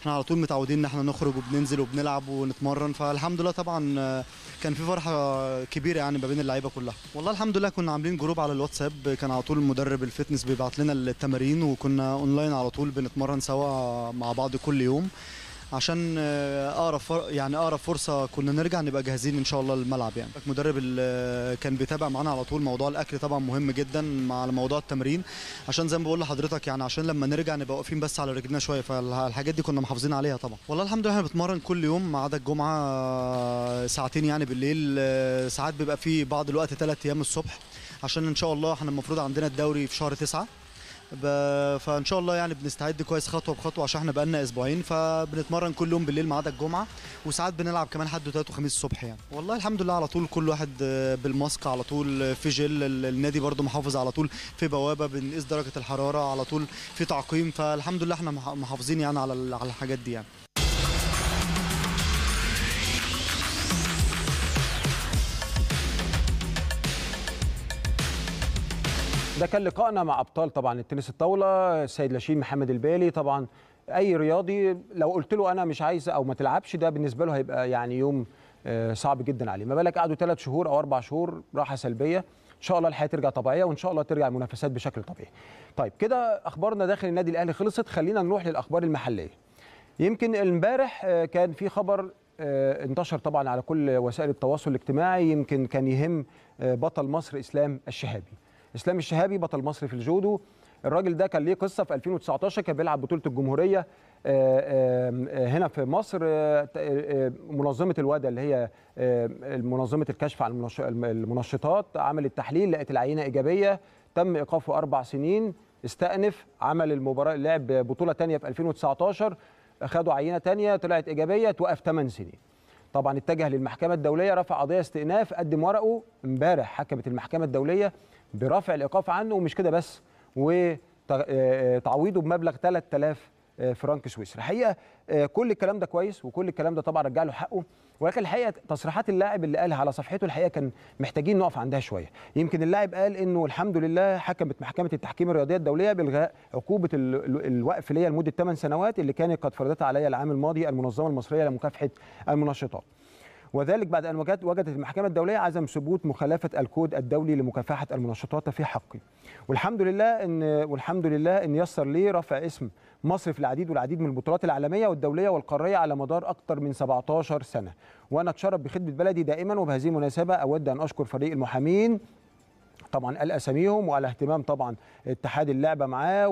احنا على طول متعودين ان احنا نخرج وبننزل وبنلعب ونتمرن فالحمد لله طبعا آه، كان في فرحه كبيره يعني ما بين اللعيبه كلها والله الحمد لله كنا عاملين جروب على الواتساب كان على طول مدرب الفتنس بيبعت لنا التمارين وكنا اونلاين على طول بنتمرن سوا مع بعض كل يوم عشان آه، اقرب فر... يعني اقرب فرصه كنا نرجع نبقى جاهزين ان شاء الله للملعب يعني المدرب ال- كان بيتابع معانا على طول موضوع الاكل طبعا مهم جدا مع موضوع التمرين عشان زي ما بقول لحضرتك يعني عشان لما نرجع نبقى واقفين بس على رجلنا شويه فالحاجات دي كنا محافظين عليها طبعا والله الحمد لله احنا بنتمرن كل يوم ما عدا الجمعه آه، ساعتين يعني بالليل آه، ساعات بيبقى في بعض الوقت ثلاث ايام الصبح عشان ان شاء الله احنا المفروض عندنا الدوري في شهر تسعة ب- فان شاء الله يعني بنستعد كويس خطوه بخطوه عشان احنا بقالنا اسبوعين فبنتمرن كل يوم بالليل ما عدا الجمعه وساعات بنلعب كمان حد وثلاث وخميس الصبح يعني والله الحمد لله على طول كل واحد آه، بالماسك على طول آه، في جل ال- النادي برضو محافظ على طول في بوابه بنقيس درجه الحراره على طول في تعقيم فالحمد لله احنا مح- محافظين يعني على ال- على الحاجات دي يعني
ده كان لقائنا مع ابطال طبعا التنس الطاوله السيد لاشين محمد البالي طبعا اي رياضي لو قلت له انا مش عايز او ما تلعبش ده بالنسبه له هيبقى يعني يوم آه، صعب جدا عليه ما بالك قعدوا ثلاث شهور او اربع شهور راحه سلبيه ان شاء الله الحياه ترجع طبيعيه وان شاء الله ترجع المنافسات بشكل طبيعي طيب كده اخبارنا داخل النادي الاهلي خلصت خلينا نروح للاخبار المحليه يمكن امبارح آه، كان في خبر آه، انتشر طبعا على كل وسائل التواصل الاجتماعي يمكن كان يهم آه، بطل مصر اسلام الشهابي اسلام الشهابي بطل مصر في الجودو الراجل ده كان ليه قصه في 2019 كان بيلعب بطوله الجمهوريه آه، آه، آه، هنا في مصر آه، آه، منظمه الودا اللي هي آه، منظمه الكشف عن المنش- المنشطات عملت تحليل لقت العينه ايجابيه تم ايقافه اربع سنين استأنف عمل المباراه لعب بطوله ثانيه في 2019 خدوا عينه ثانيه طلعت ايجابيه توقف 8 سنين طبعا اتجه للمحكمه الدوليه رفع قضيه استئناف قدم ورقه امبارح حكمت المحكمه الدوليه برفع الايقاف عنه ومش كده بس وتعويضه بمبلغ 3000 فرنك سويسري الحقيقه آه، كل الكلام ده كويس وكل الكلام ده طبعا رجع له حقه ولكن الحقيقه تصريحات اللاعب اللي قالها على صفحته الحقيقه كان محتاجين نقف عندها شويه يمكن اللاعب قال انه الحمد لله حكمت محكمه التحكيم الرياضيه الدوليه بالغاء عقوبه ال- ال- الوقف ليا لمده 8 سنوات اللي كانت قد فرضتها عليا العام الماضي المنظمه المصريه لمكافحه المنشطات وذلك بعد ان وجدت وجدت المحكمه الدوليه عدم ثبوت مخالفه الكود الدولي لمكافحه المنشطات في حقي والحمد لله ان والحمد لله ان يسر لي رفع اسم مصر في العديد والعديد من البطولات العالميه والدوليه والقاريه على مدار اكثر من 17 سنه وانا اتشرف بخدمه بلدي دائما وبهذه المناسبه اود ان اشكر فريق المحامين طبعا قال اساميهم وعلى اهتمام طبعا اتحاد اللعبه معاه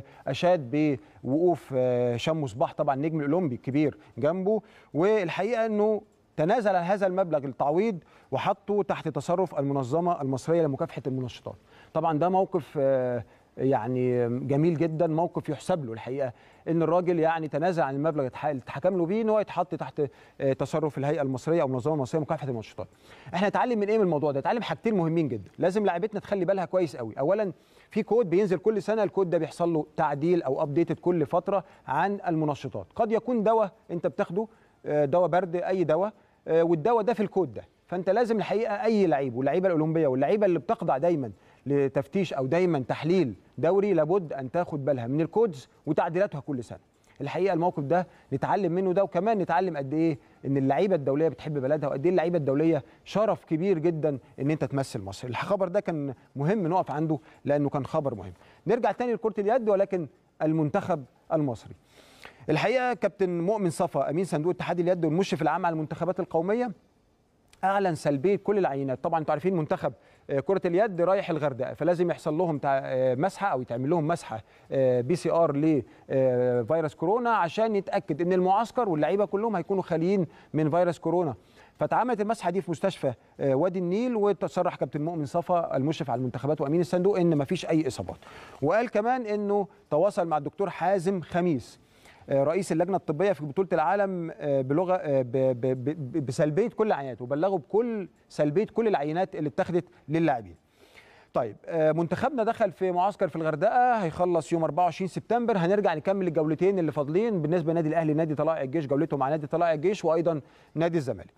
واشاد بوقوف آه، هشام مصباح طبعا نجم الاولمبي الكبير جنبه والحقيقه انه تنازل عن هذا المبلغ التعويض وحطه تحت تصرف المنظمه المصريه لمكافحه المنشطات طبعا ده موقف آه، يعني جميل جدا موقف يحسب له الحقيقه ان الراجل يعني تنازل عن المبلغ التح- اللي اتحكم له بيه ان هو يتحط تحت آه، تصرف الهيئه المصريه او المنظمه المصريه لمكافحه المنشطات. احنا نتعلم من ايه من الموضوع ده؟ نتعلم حاجتين مهمين جدا، لازم لاعبتنا تخلي بالها كويس قوي، اولا في كود بينزل كل سنه الكود ده بيحصل له تعديل او ابديتد كل فتره عن المنشطات، قد يكون دواء انت بتاخده آه، دواء برد اي دواء آه، والدواء ده في الكود ده، فانت لازم الحقيقه اي لعيب واللعيبه الاولمبيه واللعيبه اللي بتخضع دايما لتفتيش او دايما تحليل دوري لابد ان تاخد بالها من الكودز وتعديلاتها كل سنه. الحقيقه الموقف ده نتعلم منه ده وكمان نتعلم قد ايه ان اللعيبه الدوليه بتحب بلدها وقد ايه اللعيبه الدوليه شرف كبير جدا ان انت تمثل مصر الخبر ده كان مهم نقف عنده لانه كان خبر مهم نرجع تاني لكره اليد ولكن المنتخب المصري الحقيقه كابتن مؤمن صفا امين صندوق اتحاد اليد والمشرف العام على المنتخبات القوميه اعلن سلبيه كل العينات طبعا انتوا عارفين منتخب آه، كره اليد رايح الغردقه فلازم يحصل لهم تع- آه، مسحه او يتعمل لهم مسحه بي سي ار لفيروس كورونا عشان يتاكد ان المعسكر واللعيبه كلهم هيكونوا خاليين من فيروس كورونا فاتعملت المسحه دي في مستشفى آه، وادي النيل وتصرح كابتن مؤمن صفا المشرف على المنتخبات وامين الصندوق ان مفيش اي اصابات وقال كمان انه تواصل مع الدكتور حازم خميس آه، رئيس اللجنه الطبيه في بطوله العالم آه، بلغه آه، ب- ب- ب- بسلبيه كل العينات وبلغوا بكل سلبيه كل العينات اللي اتخذت للاعبين. طيب آه، منتخبنا دخل في معسكر في الغردقه هيخلص يوم 24 سبتمبر هنرجع نكمل الجولتين اللي فاضلين بالنسبه لنادي الاهلي نادي طلائع الجيش جولته مع نادي طلائع الجيش وايضا نادي الزمالك.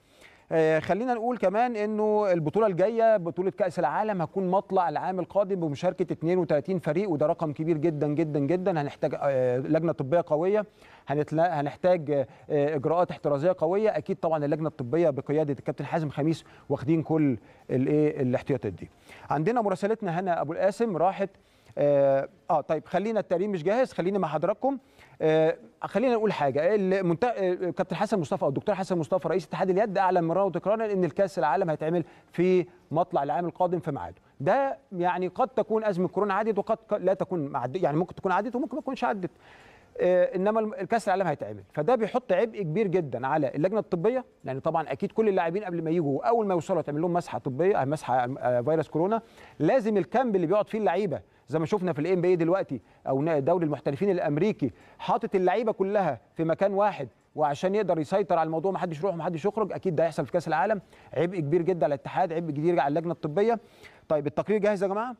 آه، خلينا نقول كمان انه البطوله الجايه بطوله كاس العالم هتكون مطلع العام القادم بمشاركه 32 فريق وده رقم كبير جدا جدا جدا هنحتاج آه، لجنه طبيه قويه هنتلا- هنحتاج آه، اجراءات احترازيه قويه اكيد طبعا اللجنه الطبيه بقياده الكابتن حازم خميس واخدين كل الايه الاحتياطات دي عندنا مراسلتنا هنا ابو القاسم راحت اه آه، طيب خلينا التقرير مش جاهز خليني مع حضراتكم آه خلينا نقول حاجه المنت... آه، كابتن حسن مصطفى او الدكتور حسن مصطفى رئيس اتحاد اليد اعلن مرارا وتكرارا ان الكاس العالم هيتعمل في مطلع العام القادم في ميعاده ده يعني قد تكون ازمه كورونا عدت وقد ك- لا تكون معد... يعني ممكن تكون عدت وممكن ما تكونش عدت آه، انما الم- الكاس العالم هيتعمل فده بيحط عبء كبير جدا على اللجنه الطبيه لان طبعا اكيد كل اللاعبين قبل ما يجوا اول ما يوصلوا تعمل لهم مسحه طبيه آه، مسحه آه، فيروس كورونا لازم الكامب اللي بيقعد فيه اللعيبه زي ما شفنا في الام بي دلوقتي او نا- دوري المحترفين الامريكي حاطط اللعيبه كلها في مكان واحد وعشان يقدر يسيطر على الموضوع ما حدش يروح وما حدش يخرج اكيد ده هيحصل في كاس العالم عبء كبير جدا على الاتحاد عبء كبير على اللجنه الطبيه طيب التقرير جاهز يا جماعه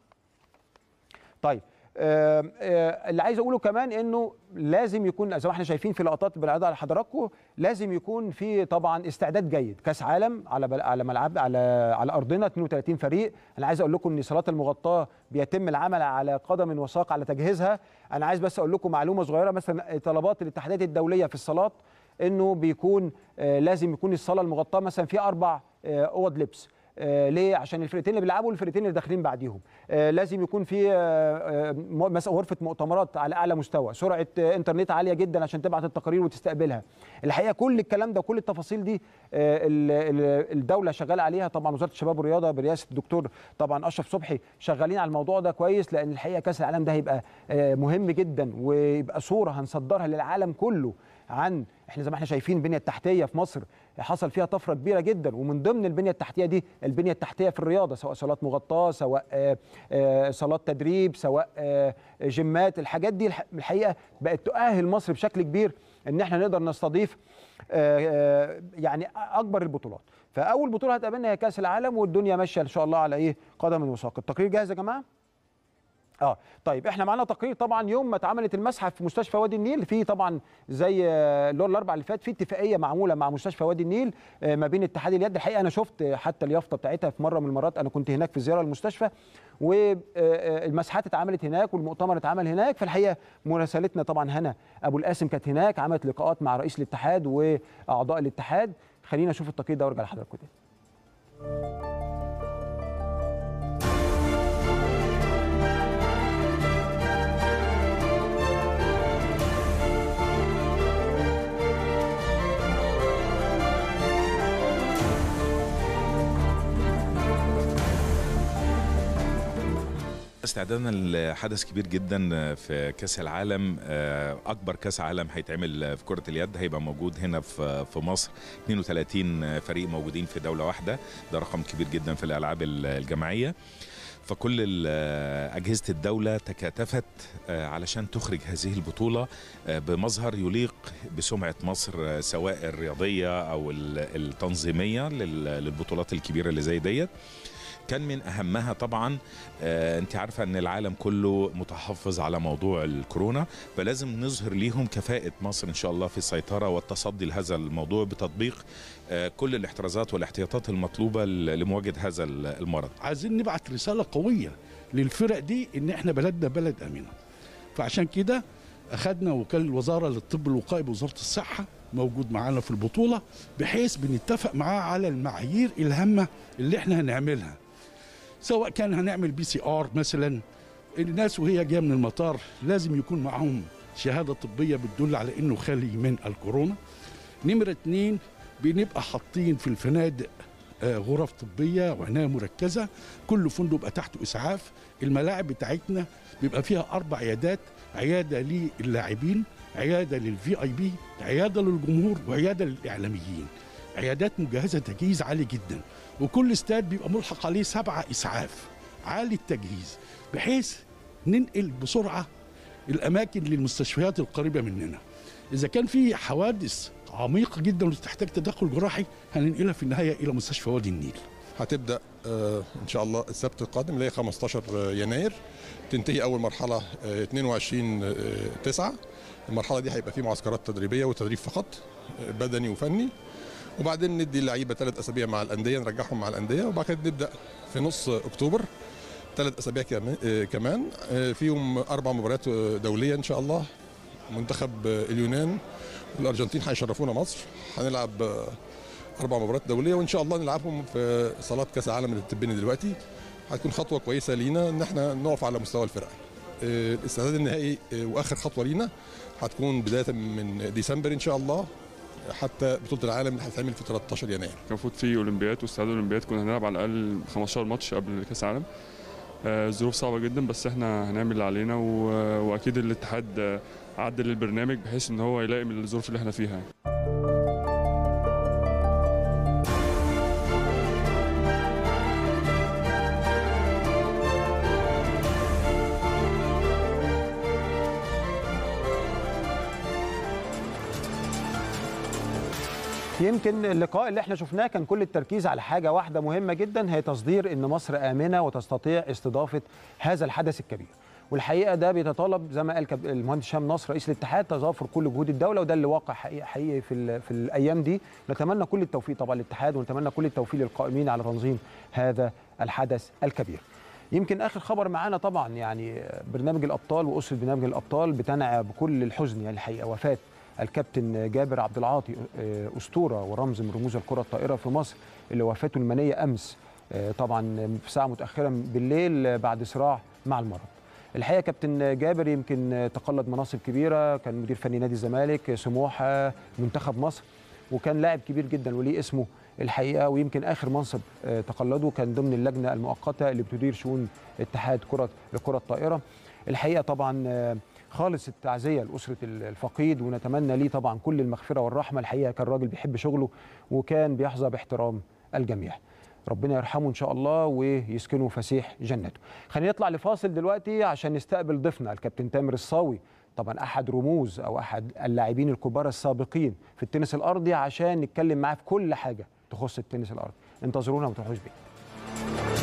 طيب آه، آه، اللي عايز اقوله كمان انه لازم يكون زي ما احنا شايفين في لقطات بالعرض على حضراتكم لازم يكون في طبعا استعداد جيد كاس عالم على بل- على ملعب على على ارضنا 32 فريق انا عايز اقول لكم ان الصالات المغطاه بيتم العمل على قدم وساق على تجهيزها انا عايز بس اقول لكم معلومه صغيره مثلا طلبات الاتحادات الدوليه في الصالات انه بيكون آه، لازم يكون الصاله المغطاه مثلا فيها اربع آه، اوض لبس آه، ليه؟ عشان الفرقتين اللي بيلعبوا والفرقتين اللي داخلين بعديهم آه، لازم يكون في آه، آه، م- مثلا غرفه مؤتمرات على اعلى مستوى سرعه آه، انترنت عاليه جدا عشان تبعت التقارير وتستقبلها الحقيقه كل الكلام ده وكل التفاصيل دي آه، ال- ال- الدوله شغاله عليها طبعا وزاره الشباب والرياضه برئاسه الدكتور طبعا اشرف صبحي شغالين على الموضوع ده كويس لان الحقيقه كاس العالم ده هيبقى آه، مهم جدا ويبقى صوره هنصدرها للعالم كله عن احنا زي ما احنا شايفين البنيه التحتيه في مصر حصل فيها طفره كبيره جدا ومن ضمن البنيه التحتيه دي البنيه التحتيه في الرياضه سواء صالات مغطاه سواء آه، آه، صالات تدريب سواء آه، جيمات الحاجات دي الح- الحقيقه بقت تؤهل مصر بشكل كبير ان احنا نقدر نستضيف آه، آه، يعني اكبر البطولات فاول بطوله هتقابلنا هي كاس العالم والدنيا ماشيه ان شاء الله على ايه قدم وساق التقرير جاهز يا جماعه اه طيب احنا معانا تقرير طبعا يوم ما اتعملت المسحه في مستشفى وادي النيل في طبعا زي آه، اللي هو الاربع اللي فات في اتفاقيه معموله مع مستشفى وادي النيل آه، ما بين اتحاد اليد الحقيقه انا شفت آه، حتى اليافطه بتاعتها في مره من المرات انا كنت هناك في زياره للمستشفى والمسحات اتعملت هناك والمؤتمر اتعمل هناك فالحقيقه مراسلتنا طبعا هنا ابو القاسم كانت هناك عملت لقاءات مع رئيس الاتحاد واعضاء الاتحاد خلينا نشوف التقرير ده وارجع لحضراتكم تاني
استعدادنا لحدث كبير جدا في كاس العالم آه، اكبر كاس عالم هيتعمل في كره اليد هيبقى موجود هنا في في مصر 32 فريق موجودين في دوله واحده ده رقم كبير جدا في الالعاب الجماعيه فكل ال- أجهزة الدولة تكاتفت آه، علشان تخرج هذه البطولة آه، بمظهر يليق بسمعة مصر آه، سواء الرياضية أو ال- التنظيمية لل- للبطولات الكبيرة اللي زي ديت كان من اهمها طبعا آه، انت عارفه ان العالم كله متحفظ على موضوع الكورونا فلازم نظهر ليهم كفاءه مصر ان شاء الله في السيطره والتصدي لهذا الموضوع بتطبيق آه، كل الاحترازات والاحتياطات المطلوبه ل- لمواجهه هذا المرض
عايزين نبعت رساله قويه للفرق دي ان احنا بلدنا بلد امنه فعشان كده اخذنا وكاله الوزاره للطب الوقائي بوزاره الصحه موجود معانا في البطوله بحيث بنتفق معاه على المعايير الهامه اللي احنا هنعملها سواء كان هنعمل بي سي ار مثلا الناس وهي جايه من المطار لازم يكون معاهم شهاده طبيه بتدل على انه خالي من الكورونا نمره اتنين بنبقى حاطين في الفنادق آه، غرف طبيه وعنايه مركزه كل فندق بيبقى تحته اسعاف الملاعب بتاعتنا بيبقى فيها اربع عيادات عياده للاعبين عياده للفي اي بي عياده للجمهور وعياده للاعلاميين عيادات مجهزه تجهيز عالي جدا وكل استاد بيبقى ملحق عليه سبعه اسعاف عالي التجهيز بحيث ننقل بسرعه الاماكن للمستشفيات القريبه مننا اذا كان في حوادث عميقه جدا وتحتاج تدخل جراحي هننقلها في النهايه الى مستشفى وادي النيل
هتبدا آه، ان شاء الله السبت القادم اللي هي 15 يناير تنتهي اول مرحله آه، 22 9 المرحله دي هيبقى في معسكرات تدريبيه وتدريب فقط بدني وفني وبعدين ندي اللعيبه ثلاث اسابيع مع الانديه نرجعهم مع الانديه وبعد كده نبدا في نص اكتوبر ثلاث اسابيع كمان- آه، كمان آه، فيهم اربع مباريات آه، دوليه ان شاء الله منتخب آه، اليونان والارجنتين هيشرفونا مصر هنلعب آه، اربع مباريات دوليه وان شاء الله نلعبهم في صالات كاس العالم اللي بتتبني دلوقتي هتكون خطوه كويسه لينا ان احنا نقف على مستوى الفرق آه، الاستعداد النهائي آه، واخر خطوه لينا هتكون بدايه من ديسمبر ان شاء الله حتى بطوله العالم اللي هتتعمل في 13 يناير
كان المفروض في اولمبياد واستعداد الاولمبياد كنا هنلعب على الاقل 15 ماتش قبل كاس العالم آه، الظروف صعبه جدا بس احنا هنعمل اللي علينا و- واكيد الاتحاد آه، عدل البرنامج بحيث ان هو يلائم الظروف اللي احنا فيها يعني.
يمكن اللقاء اللي احنا شفناه كان كل التركيز على حاجه واحده مهمه جدا هي تصدير ان مصر امنه وتستطيع استضافه هذا الحدث الكبير والحقيقه ده بيتطلب زي ما قال كاب- المهندس هشام نصر رئيس الاتحاد تظافر كل جهود الدوله وده اللي واقع حقيقي, حقيقي في ال- في الايام دي نتمنى كل التوفيق طبعا للاتحاد ونتمنى كل التوفيق للقائمين على تنظيم هذا الحدث الكبير يمكن اخر خبر معانا طبعا يعني برنامج الابطال واسره برنامج الابطال بتنعى بكل الحزن يعني الحقيقه وفاه الكابتن جابر عبد العاطي آه، اسطوره ورمز من رموز الكره الطائره في مصر اللي وفاته المنيه امس آه، طبعا في ساعه متاخره بالليل آه، بعد صراع مع المرض الحقيقه كابتن جابر يمكن آه، تقلد مناصب كبيره كان مدير فني نادي الزمالك آه، سموحه منتخب مصر وكان لاعب كبير جدا وليه اسمه الحقيقه ويمكن اخر منصب آه، تقلده كان ضمن اللجنه المؤقته اللي بتدير شؤون اتحاد كره الكره الطائره الحقيقه طبعا آه، خالص التعزيه لاسره الفقيد ونتمنى ليه طبعا كل المغفره والرحمه الحقيقه كان راجل بيحب شغله وكان بيحظى باحترام الجميع ربنا يرحمه ان شاء الله ويسكنه فسيح جنته خلينا نطلع لفاصل دلوقتي عشان نستقبل ضيفنا الكابتن تامر الصاوي طبعا احد رموز او احد اللاعبين الكبار السابقين في التنس الارضي عشان نتكلم معاه في كل حاجه تخص التنس الارضي انتظرونا وما تروحوش بعيد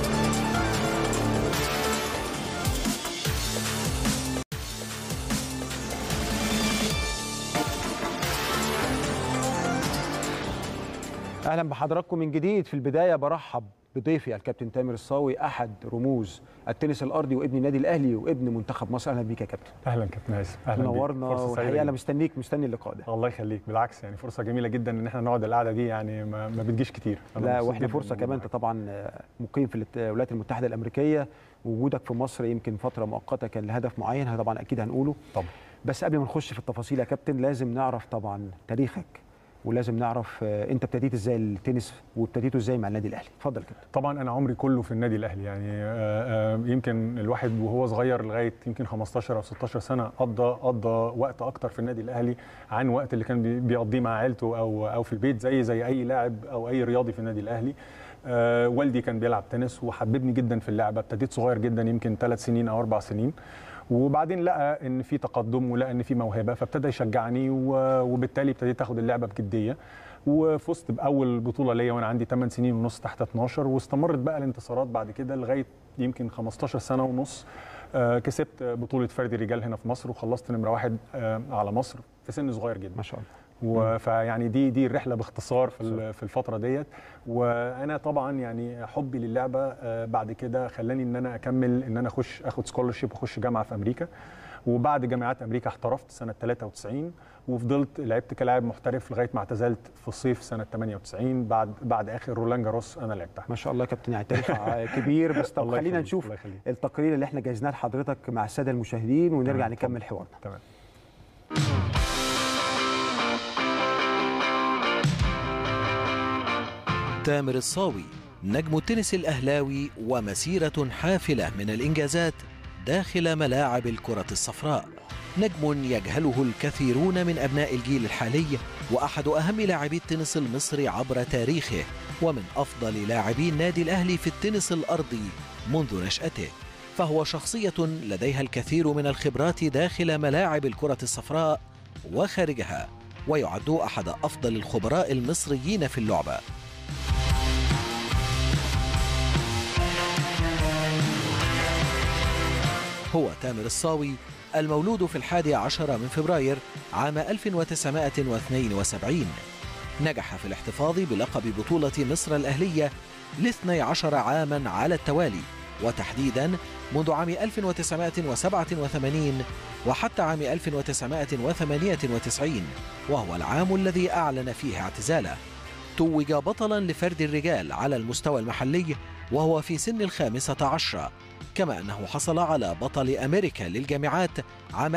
اهلا بحضراتكم من جديد في البدايه برحب بضيفي الكابتن تامر الصاوي احد رموز التنس الارضي وابن النادي الاهلي وابن منتخب مصر اهلا بيك يا كابتن
اهلا كابتن هيثم اهلا بيك.
منورنا
فرصة سعيدة
والحقيقه انا
جداً.
مستنيك مستني اللقاء ده
الله يخليك بالعكس يعني فرصه جميله جدا ان احنا نقعد القعده دي يعني ما, ما بتجيش كتير أنا
لا
مبسوط
واحنا
جداً
فرصه
بالموضوع.
كمان انت طبعا آه، مقيم في الات- الولايات المتحده الامريكيه وجودك في مصر يمكن فتره مؤقته كان لهدف معين هذا طبعا اكيد هنقوله
طبعا
بس قبل ما نخش في التفاصيل يا كابتن لازم نعرف طبعا تاريخك ولازم نعرف آه، انت ابتديت ازاي التنس وابتديته ازاي مع النادي الاهلي اتفضل كده
طبعا انا عمري كله في النادي الاهلي يعني آه، آه، يمكن الواحد وهو صغير لغايه يمكن 15 او 16 سنه قضى قضى وقت اكتر في النادي الاهلي عن وقت اللي كان بي- بيقضيه مع عيلته او او في البيت زي زي اي لاعب او اي رياضي في النادي الاهلي آه، والدي كان بيلعب تنس وحببني جدا في اللعبه ابتديت صغير جدا يمكن ثلاث سنين او اربع سنين وبعدين لقى ان في تقدم ولقى ان في موهبه فابتدى يشجعني و- وبالتالي ابتديت اخد اللعبه بجديه وفزت باول بطوله ليا وانا عندي 8 سنين ونص تحت 12 واستمرت بقى الانتصارات بعد كده لغايه يمكن 15 سنه ونص آه، كسبت بطوله فردي رجال هنا في مصر وخلصت نمره واحد آه، على مصر في سن صغير جدا
ما شاء الله
فيعني دي دي الرحله باختصار في ال- في الفتره ديت وانا طبعا يعني حبي للعبه آه، بعد كده خلاني ان انا اكمل ان انا اخش اخد سكولرشيب واخش جامعه في امريكا وبعد جامعات امريكا احترفت سنه 93 وفضلت لعبت كلاعب محترف لغايه ما اعتزلت في الصيف سنه 98 بعد بعد اخر رولان جاروس انا لعبتها
ما شاء الله يا كابتن يعني تاريخ كبير بس طب
الله
خلينا
يخليك،
نشوف
الله يخليك.
التقرير اللي احنا جهزناه لحضرتك مع الساده المشاهدين ونرجع
تمام،
نكمل حوارنا
تمام
تامر الصاوي نجم التنس الأهلاوي ومسيرة حافلة من الإنجازات داخل ملاعب الكرة الصفراء نجم يجهله الكثيرون من أبناء الجيل الحالي وأحد أهم لاعبي التنس المصري عبر تاريخه ومن أفضل لاعبي النادي الأهلي في التنس الأرضي منذ نشأته فهو شخصية لديها الكثير من الخبرات داخل ملاعب الكرة الصفراء وخارجها ويعد أحد أفضل الخبراء المصريين في اللعبة هو تامر الصاوي المولود في الحادي عشر من فبراير عام 1972 نجح في الاحتفاظ بلقب بطولة مصر الأهلية لاثني عشر عاما على التوالي وتحديدا منذ عام 1987 وحتى عام 1998 وهو العام الذي أعلن فيه اعتزاله توج بطلا لفرد الرجال على المستوى المحلي وهو في سن الخامسة عشرة كما أنه حصل على بطل أمريكا للجامعات عام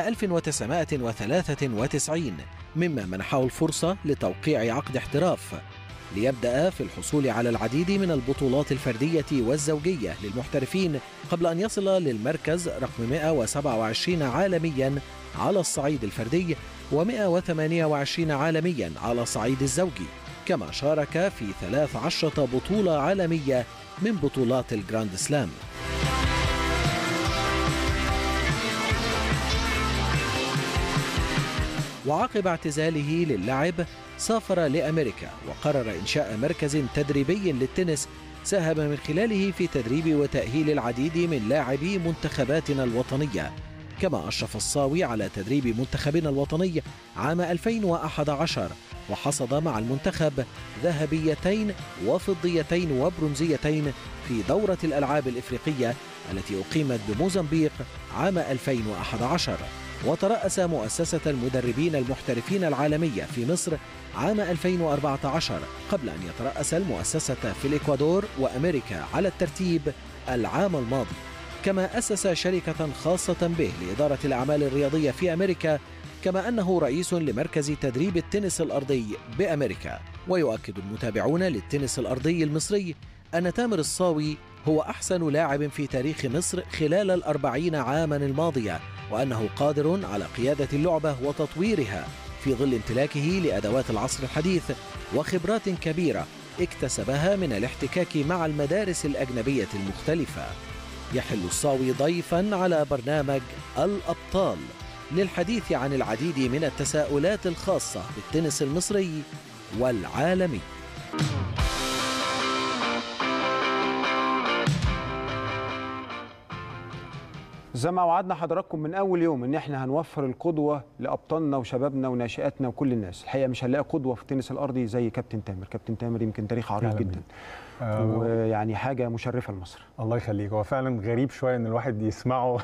1993 مما منحه الفرصة لتوقيع عقد احتراف ليبدأ في الحصول على العديد من البطولات الفردية والزوجية للمحترفين قبل أن يصل للمركز رقم 127 عالميا على الصعيد الفردي و128 عالميا على الصعيد الزوجي كما شارك في 13 بطولة عالمية من بطولات الجراند سلام وعقب اعتزاله للعب سافر لأمريكا وقرر إنشاء مركز تدريبي للتنس ساهم من خلاله في تدريب وتأهيل العديد من لاعبي منتخباتنا الوطنية كما أشرف الصاوي على تدريب منتخبنا الوطني عام 2011 وحصد مع المنتخب ذهبيتين وفضيتين وبرونزيتين في دورة الألعاب الإفريقية التي أقيمت بموزمبيق عام 2011 وترأس مؤسسة المدربين المحترفين العالمية في مصر عام 2014 قبل أن يترأس المؤسسة في الإكوادور وأمريكا على الترتيب العام الماضي كما أسس شركة خاصة به لإدارة الأعمال الرياضية في أمريكا كما أنه رئيس لمركز تدريب التنس الأرضي بأمريكا ويؤكد المتابعون للتنس الأرضي المصري أن تامر الصاوي هو أحسن لاعب في تاريخ مصر خلال الأربعين عاما الماضية وأنه قادر على قيادة اللعبة وتطويرها في ظل امتلاكه لأدوات العصر الحديث وخبرات كبيرة اكتسبها من الاحتكاك مع المدارس الأجنبية المختلفة يحل الصاوي ضيفا على برنامج الأبطال للحديث عن العديد من التساؤلات الخاصة بالتنس المصري والعالمي
زي ما وعدنا حضراتكم من اول يوم ان احنا هنوفر القدوه لابطالنا وشبابنا وناشئاتنا وكل الناس الحقيقه مش هنلاقي قدوه في التنس الارضي زي كابتن تامر كابتن تامر يمكن تاريخ عريق
يعلم
جدا
آه،
ويعني حاجه مشرفه لمصر
الله يخليك هو فعلا غريب شويه ان الواحد يسمعه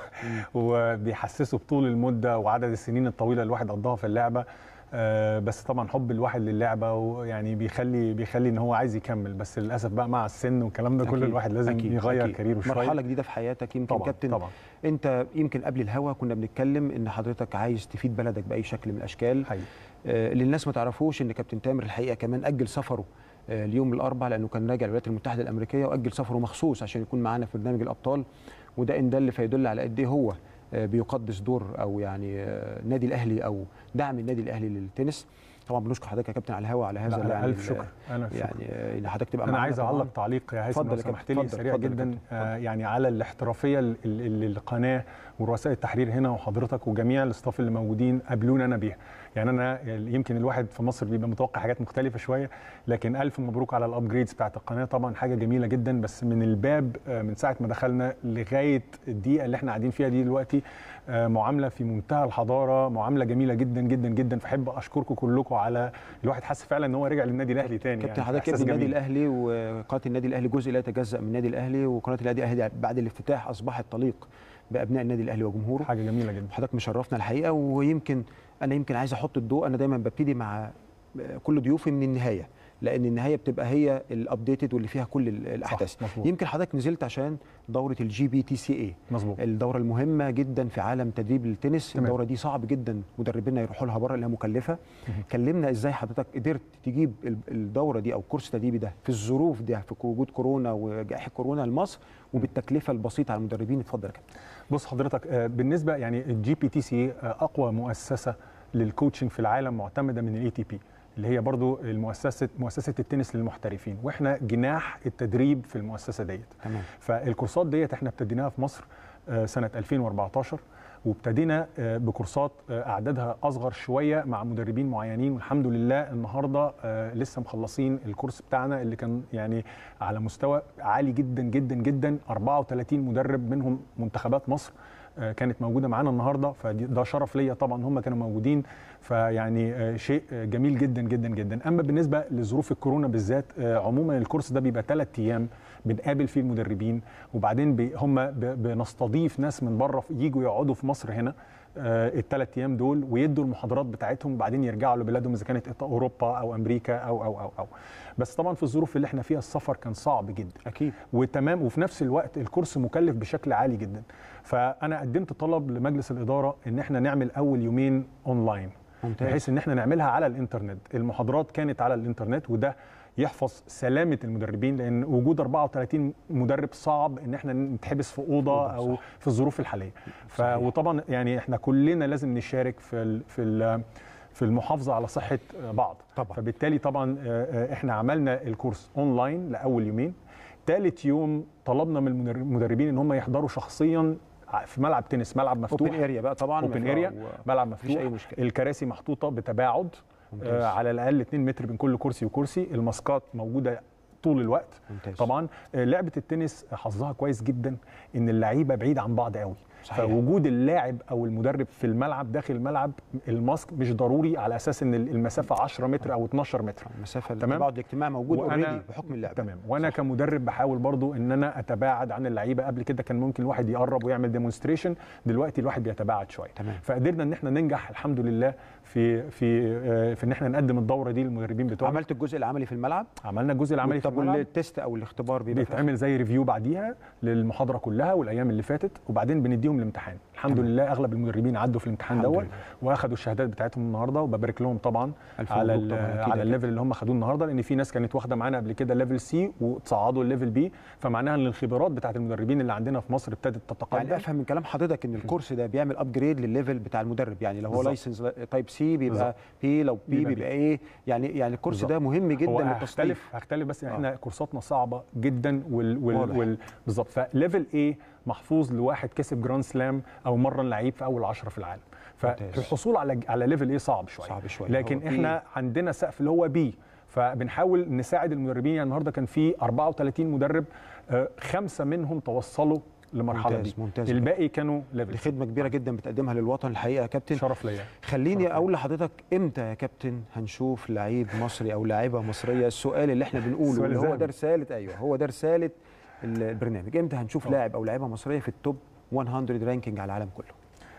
وبيحسسه بطول المده وعدد السنين الطويله اللي الواحد قضاها في اللعبه آه، بس طبعا حب الواحد للعبه ويعني بيخلي بيخلي ان هو عايز يكمل بس للاسف بقى مع السن والكلام ده كله
أكيد،
الواحد لازم
أكيد،
يغير
أكيد.
كاريره شويه
مرحله جديده في حياتك يمكن
طبعاً،
كابتن
طبعاً.
انت يمكن قبل الهوا كنا بنتكلم ان حضرتك عايز تفيد بلدك باي شكل من الاشكال
حقيقي.
آه اللي الناس ما تعرفوش ان كابتن تامر الحقيقه كمان اجل سفره آه اليوم الاربعاء لانه كان راجع الولايات المتحده الامريكيه واجل سفره مخصوص عشان يكون معانا في برنامج الابطال وده ان دل فيدل على قد ايه هو آه بيقدس دور او يعني آه النادي الاهلي او دعم النادي الاهلي للتنس طبعا بنشكر حضرتك يا كابتن على الهوا على هذا
لا، لا،
يعني
ألف
ال-
شكر. أنا
يعني
شكر.
آه، ان حضرتك تبقى
انا
معانا
عايز
طبعاً.
اعلق تعليق يا هيثم
اتفضل
لو
يا كابتن،
سمحت لي
اتفضل،
سريع
اتفضل يا
جدا
كابتن،
آه يعني على الاحترافيه ال- ال- اللي القناه ورؤساء التحرير هنا وحضرتك وجميع الاستاف اللي موجودين قابلونا انا بيها يعني انا يمكن الواحد في مصر بيبقى متوقع حاجات مختلفه شويه لكن الف مبروك على الابجريدز بتاعت القناه طبعا حاجه جميله جدا بس من الباب آه، من ساعه ما دخلنا لغايه الدقيقه اللي احنا قاعدين فيها دي دلوقتي آه، معامله في منتهى الحضاره معامله جميله جدا جدا جدا فاحب اشكركم كلكم على الواحد حس فعلا ان هو رجع للنادي الاهلي تاني
كابتن
يعني
حضرتك
إحساس
ابن النادي
جميل.
الاهلي وقناه النادي الاهلي جزء لا يتجزا من النادي الاهلي وقناه النادي الاهلي بعد الافتتاح اصبحت تليق بابناء النادي الاهلي وجمهوره
حاجه جميله جدا
حضرتك مشرفنا الحقيقه ويمكن انا يمكن عايز احط الضوء انا دايما ببتدي مع كل ضيوفي من النهايه لان النهايه بتبقى هي الابديتد واللي فيها كل ال- الاحداث
مظبوط.
يمكن حضرتك نزلت عشان دوره الجي بي تي سي اي
مظبوط
الدوره المهمه جدا في عالم تدريب التنس
تمام.
الدوره دي صعب جدا مدربينا يروحوا لها بره لانها مكلفه كلمنا ازاي حضرتك قدرت تجيب ال- الدوره دي او الكورس التدريبي ده في الظروف دي في وجود كورونا وجائحه كورونا لمصر وبالتكلفه البسيطه على المدربين اتفضل يا كابتن
بص حضرتك آه، بالنسبه يعني الجي بي تي سي اقوى مؤسسه للكوتشنج في العالم معتمده من الاي تي بي اللي هي برضو المؤسسه مؤسسه التنس للمحترفين واحنا جناح التدريب في المؤسسه ديت
تمام
فالكورسات ديت احنا ابتديناها في مصر آه، سنه 2014 وابتدينا آه، بكورسات آه، اعدادها اصغر شويه مع مدربين معينين والحمد لله النهارده آه، لسه مخلصين الكورس بتاعنا اللي كان يعني على مستوى عالي جدا جدا جدا 34 مدرب منهم منتخبات مصر آه، كانت موجوده معانا النهارده فده شرف ليا طبعا هم كانوا موجودين فيعني آه، شيء آه، جميل جدا جدا جدا اما بالنسبه لظروف الكورونا بالذات آه، عموما الكورس ده بيبقى ثلاث ايام بنقابل فيه المدربين وبعدين بي هم ب- بنستضيف ناس من بره يجوا يقعدوا في مصر هنا الثلاث ايام دول ويدوا المحاضرات بتاعتهم وبعدين يرجعوا لبلادهم اذا كانت إيطا- اوروبا او امريكا او او او او بس طبعا في الظروف اللي احنا فيها السفر كان صعب جدا
اكيد
وتمام وفي نفس الوقت الكورس مكلف بشكل عالي جدا فانا قدمت طلب لمجلس الاداره ان احنا نعمل اول يومين اونلاين
ممتاز.
بحيث ان احنا نعملها على الانترنت المحاضرات كانت على الانترنت وده يحفظ سلامه المدربين لان وجود 34 مدرب صعب ان احنا نتحبس في اوضه او في الظروف الحاليه ف وطبعا يعني احنا كلنا لازم نشارك في ال في ال في المحافظه على صحه بعض طبعا فبالتالي طبعا آه، آه، احنا عملنا الكورس اونلاين لاول يومين ثالث يوم طلبنا من المدر- المدربين ان هم يحضروا شخصيا ع- في ملعب تنس ملعب مفتوح
Open area بقى طبعاً،
اوبن
مفتوح
اريا
و-
ملعب
مفيش
مفتوح
أي مشكلة.
الكراسي محطوطه بتباعد
ممتاز.
آه على الاقل 2 متر بين كل كرسي وكرسي الماسكات موجوده طول الوقت
ممتاز.
طبعا آه، لعبه التنس حظها كويس جدا ان اللعيبه بعيد عن بعض قوي
صحيح.
فوجود اللاعب او المدرب في الملعب داخل الملعب الماسك مش ضروري على اساس ان المسافه 10 متر او 12 متر
المسافه
تمام
التباعد الاجتماعي موجود
وأنا-
اوريدي بحكم اللعبه
تمام وانا صح. كمدرب بحاول برضو ان انا اتباعد عن اللعيبه قبل كده كان ممكن الواحد يقرب ويعمل ديمونستريشن دلوقتي الواحد بيتباعد شويه
تمام.
فقدرنا ان احنا ننجح الحمد لله في في آه، في ان احنا نقدم الدوره دي للمدربين بتوعنا
عملت الجزء العملي في الملعب
عملنا الجزء العملي في
طب
الملعب
والتست او الاختبار بيبقى في
بيتعمل زي ريفيو بعديها للمحاضره كلها والايام اللي فاتت وبعدين بنديهم الامتحان الحمد لله اغلب المدربين عدوا في الامتحان
الحمد
دوت
لله.
واخدوا الشهادات بتاعتهم النهارده وببارك لهم طبعا
ألف
على
مبروك
ال-
طبعاً، أكيد
على
أكيد.
الليفل اللي هم خدوه النهارده لان في ناس كانت واخده معانا قبل كده ليفل سي وتصعدوا الليفل بي فمعناها ان الخبرات بتاعت المدربين اللي عندنا في مصر ابتدت تتقدم
يعني افهم من كلام حضرتك ان الكورس ده بيعمل ابجريد للليفل بتاع المدرب يعني لو هو
بالظبط.
لايسنس تايب سي بيبقى
بالظبط.
بي لو بي
بيبقى
بيبقى ايه يعني يعني الكورس
بالظبط.
ده مهم جدا
هو
للتصنيف
هختلف هختلف بس احنا كورساتنا صعبه جدا وال
واضح.
وال, وال بالظبط فليفل ايه محفوظ لواحد كسب جراند سلام او مرن لعيب في اول 10 في العالم
ممتاز.
فالحصول على على ليفل ايه صعب شويه
صعب شوية.
لكن
هو
احنا
B.
عندنا سقف اللي هو بي فبنحاول نساعد المدربين يعني النهارده كان في 34 مدرب آه، خمسه منهم توصلوا للمرحله
ممتاز،
دي
ممتاز.
الباقي كانوا
دي
ليفل
خدمه كبيره جدا بتقدمها للوطن الحقيقه يا كابتن
شرف ليا
خليني اقول لحضرتك امتى يا كابتن هنشوف لعيب مصري او لاعيبه مصريه السؤال اللي احنا بنقوله
السؤال
اللي هو
الذهبي.
ده رساله ايوه هو ده رساله البرنامج امتى هنشوف لاعب او لاعيبه مصريه في التوب 100 رانكينج على العالم كله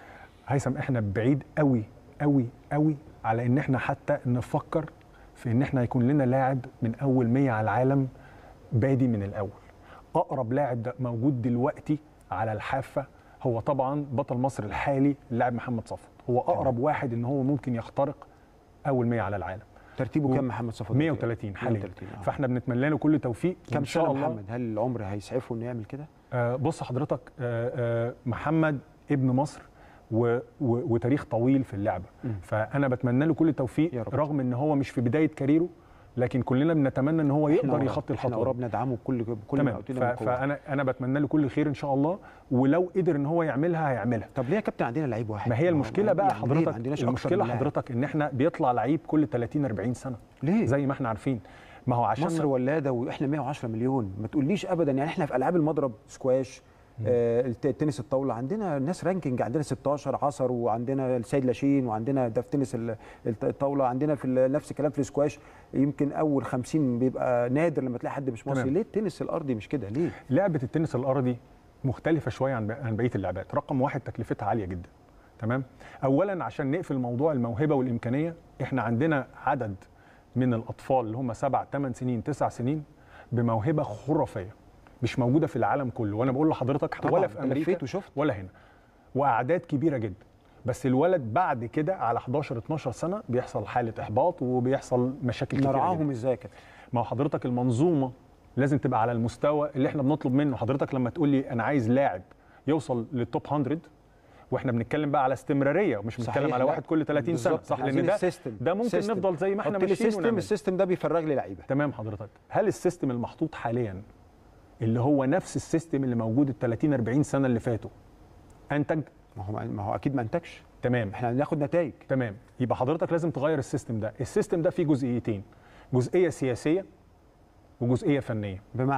هيثم احنا بعيد قوي قوي قوي على ان احنا حتى نفكر في ان احنا يكون لنا لاعب من اول 100 على العالم بادي من الاول اقرب لاعب ده موجود دلوقتي على الحافه هو طبعا بطل مصر الحالي اللاعب محمد صفوت هو اقرب واحد ان هو ممكن يخترق اول 100 على العالم
ترتيبه
و-
كام محمد صفوت
130 حاليا
130 آه.
فاحنا بنتمنى له كل توفيق
كم
وإن شاء
سنه
الله
محمد هل العمر هيسعفه انه يعمل كده
آه، بص حضرتك آه، آه، محمد ابن مصر و... و... وتاريخ طويل في اللعبه
مم.
فانا بتمنى له كل التوفيق
يا رب.
رغم ان هو مش في بدايه كاريره لكن كلنا بنتمنى ان هو يقدر
وراه.
يخطي
احنا
الخطوه
وراه
دي.
بندعمه بكل بكل ما
تمام
اوتينا
ف...
من قوه
فانا انا بتمنى له كل خير ان شاء الله ولو قدر ان هو يعملها هيعملها
طب ليه يا كابتن عندنا لعيب واحد
ما هي المشكله بقى
يعني ليه ما
حضرتك
عندناش أكتر
المشكله
من لاعب؟
حضرتك ان احنا بيطلع لعيب كل 30 40 سنه
ليه
زي ما احنا عارفين ما هو عشان
مصر ولاده واحنا 110 مليون ما تقوليش ابدا يعني احنا في العاب المضرب سكواش آه الت- التنس الطاوله عندنا ناس رانكينج عندنا 16 عصر وعندنا السيد لاشين وعندنا ده في تنس ال- الت- الطاوله عندنا في ال- نفس الكلام في السكواش يمكن اول 50 بيبقى نادر لما تلاقي حد مش مصري
تمام.
ليه التنس الارضي مش كده ليه
لعبه التنس الارضي مختلفه شويه عن عن بقيه اللعبات رقم واحد تكلفتها عاليه جدا تمام اولا عشان نقفل موضوع الموهبه والامكانيه احنا عندنا عدد من الاطفال اللي هم سبع ثمان سنين تسع سنين بموهبه خرافيه مش موجوده في العالم كله وانا بقول لحضرتك
طبعاً،
ولا في
أنت
امريكا
لفيت وشفت.
ولا هنا واعداد كبيره جدا بس الولد بعد كده على 11 12 سنه بيحصل حاله احباط وبيحصل مشاكل كتيره
نرعاهم
جدا.
ازاي يا كابتن
ما هو حضرتك المنظومه لازم تبقى على المستوى اللي احنا بنطلب منه حضرتك لما تقول لي انا عايز لاعب يوصل للتوب 100 واحنا بنتكلم بقى على استمراريه ومش بنتكلم
صحيح،
على
لا.
واحد كل 30 سنه
بالظبط،
صح
إحنا
لان
عايزين
ده
السيستم.
ده ممكن
سيستم.
نفضل زي ما احنا
حط لي
ماشيين
سيستم
ونعمل.
السيستم ده بيفرج لي لعيبه
تمام حضرتك هل السيستم المحطوط حاليا اللي هو نفس السيستم اللي موجود ال 30 40 سنه اللي فاتوا انتج
ما هو ما هو اكيد ما انتجش
تمام
احنا هناخد نتائج
تمام يبقى حضرتك لازم تغير السيستم ده السيستم ده فيه جزئيتين جزئيه سياسيه وجزئيه فنيه
بمعنى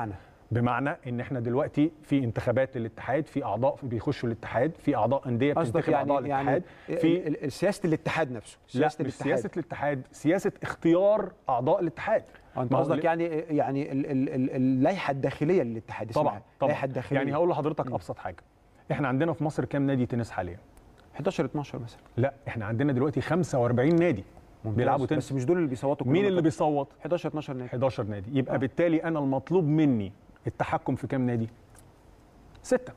بمعنى ان احنا دلوقتي في انتخابات للاتحاد في اعضاء بيخشوا الاتحاد في اعضاء انديه
قصدك
بتنتخب
يعني
اعضاء
يعني
الاتحاد
في ال- ال- سياسه الاتحاد نفسه
لا
سياسه
مش سياسه الاتحاد سياسه اختيار اعضاء الاتحاد
انت
ما هو
قصدك
ل-
يعني يعني ال- ال- ال- اللائحه الداخليه للاتحاد اسمها
طبعا طبعا
اللائحه الداخليه
يعني هقول لحضرتك ابسط حاجه احنا عندنا في مصر كام نادي تنس حاليا
11 12 مثلا
لا احنا عندنا دلوقتي 45 نادي
ممتاز.
بيلعبوا تنس
بس مش دول اللي بيصوتوا
مين
كلهم
اللي
طبعاً.
بيصوت
11 12 نادي
11 نادي يبقى بالتالي انا المطلوب مني التحكم في كام نادي ستة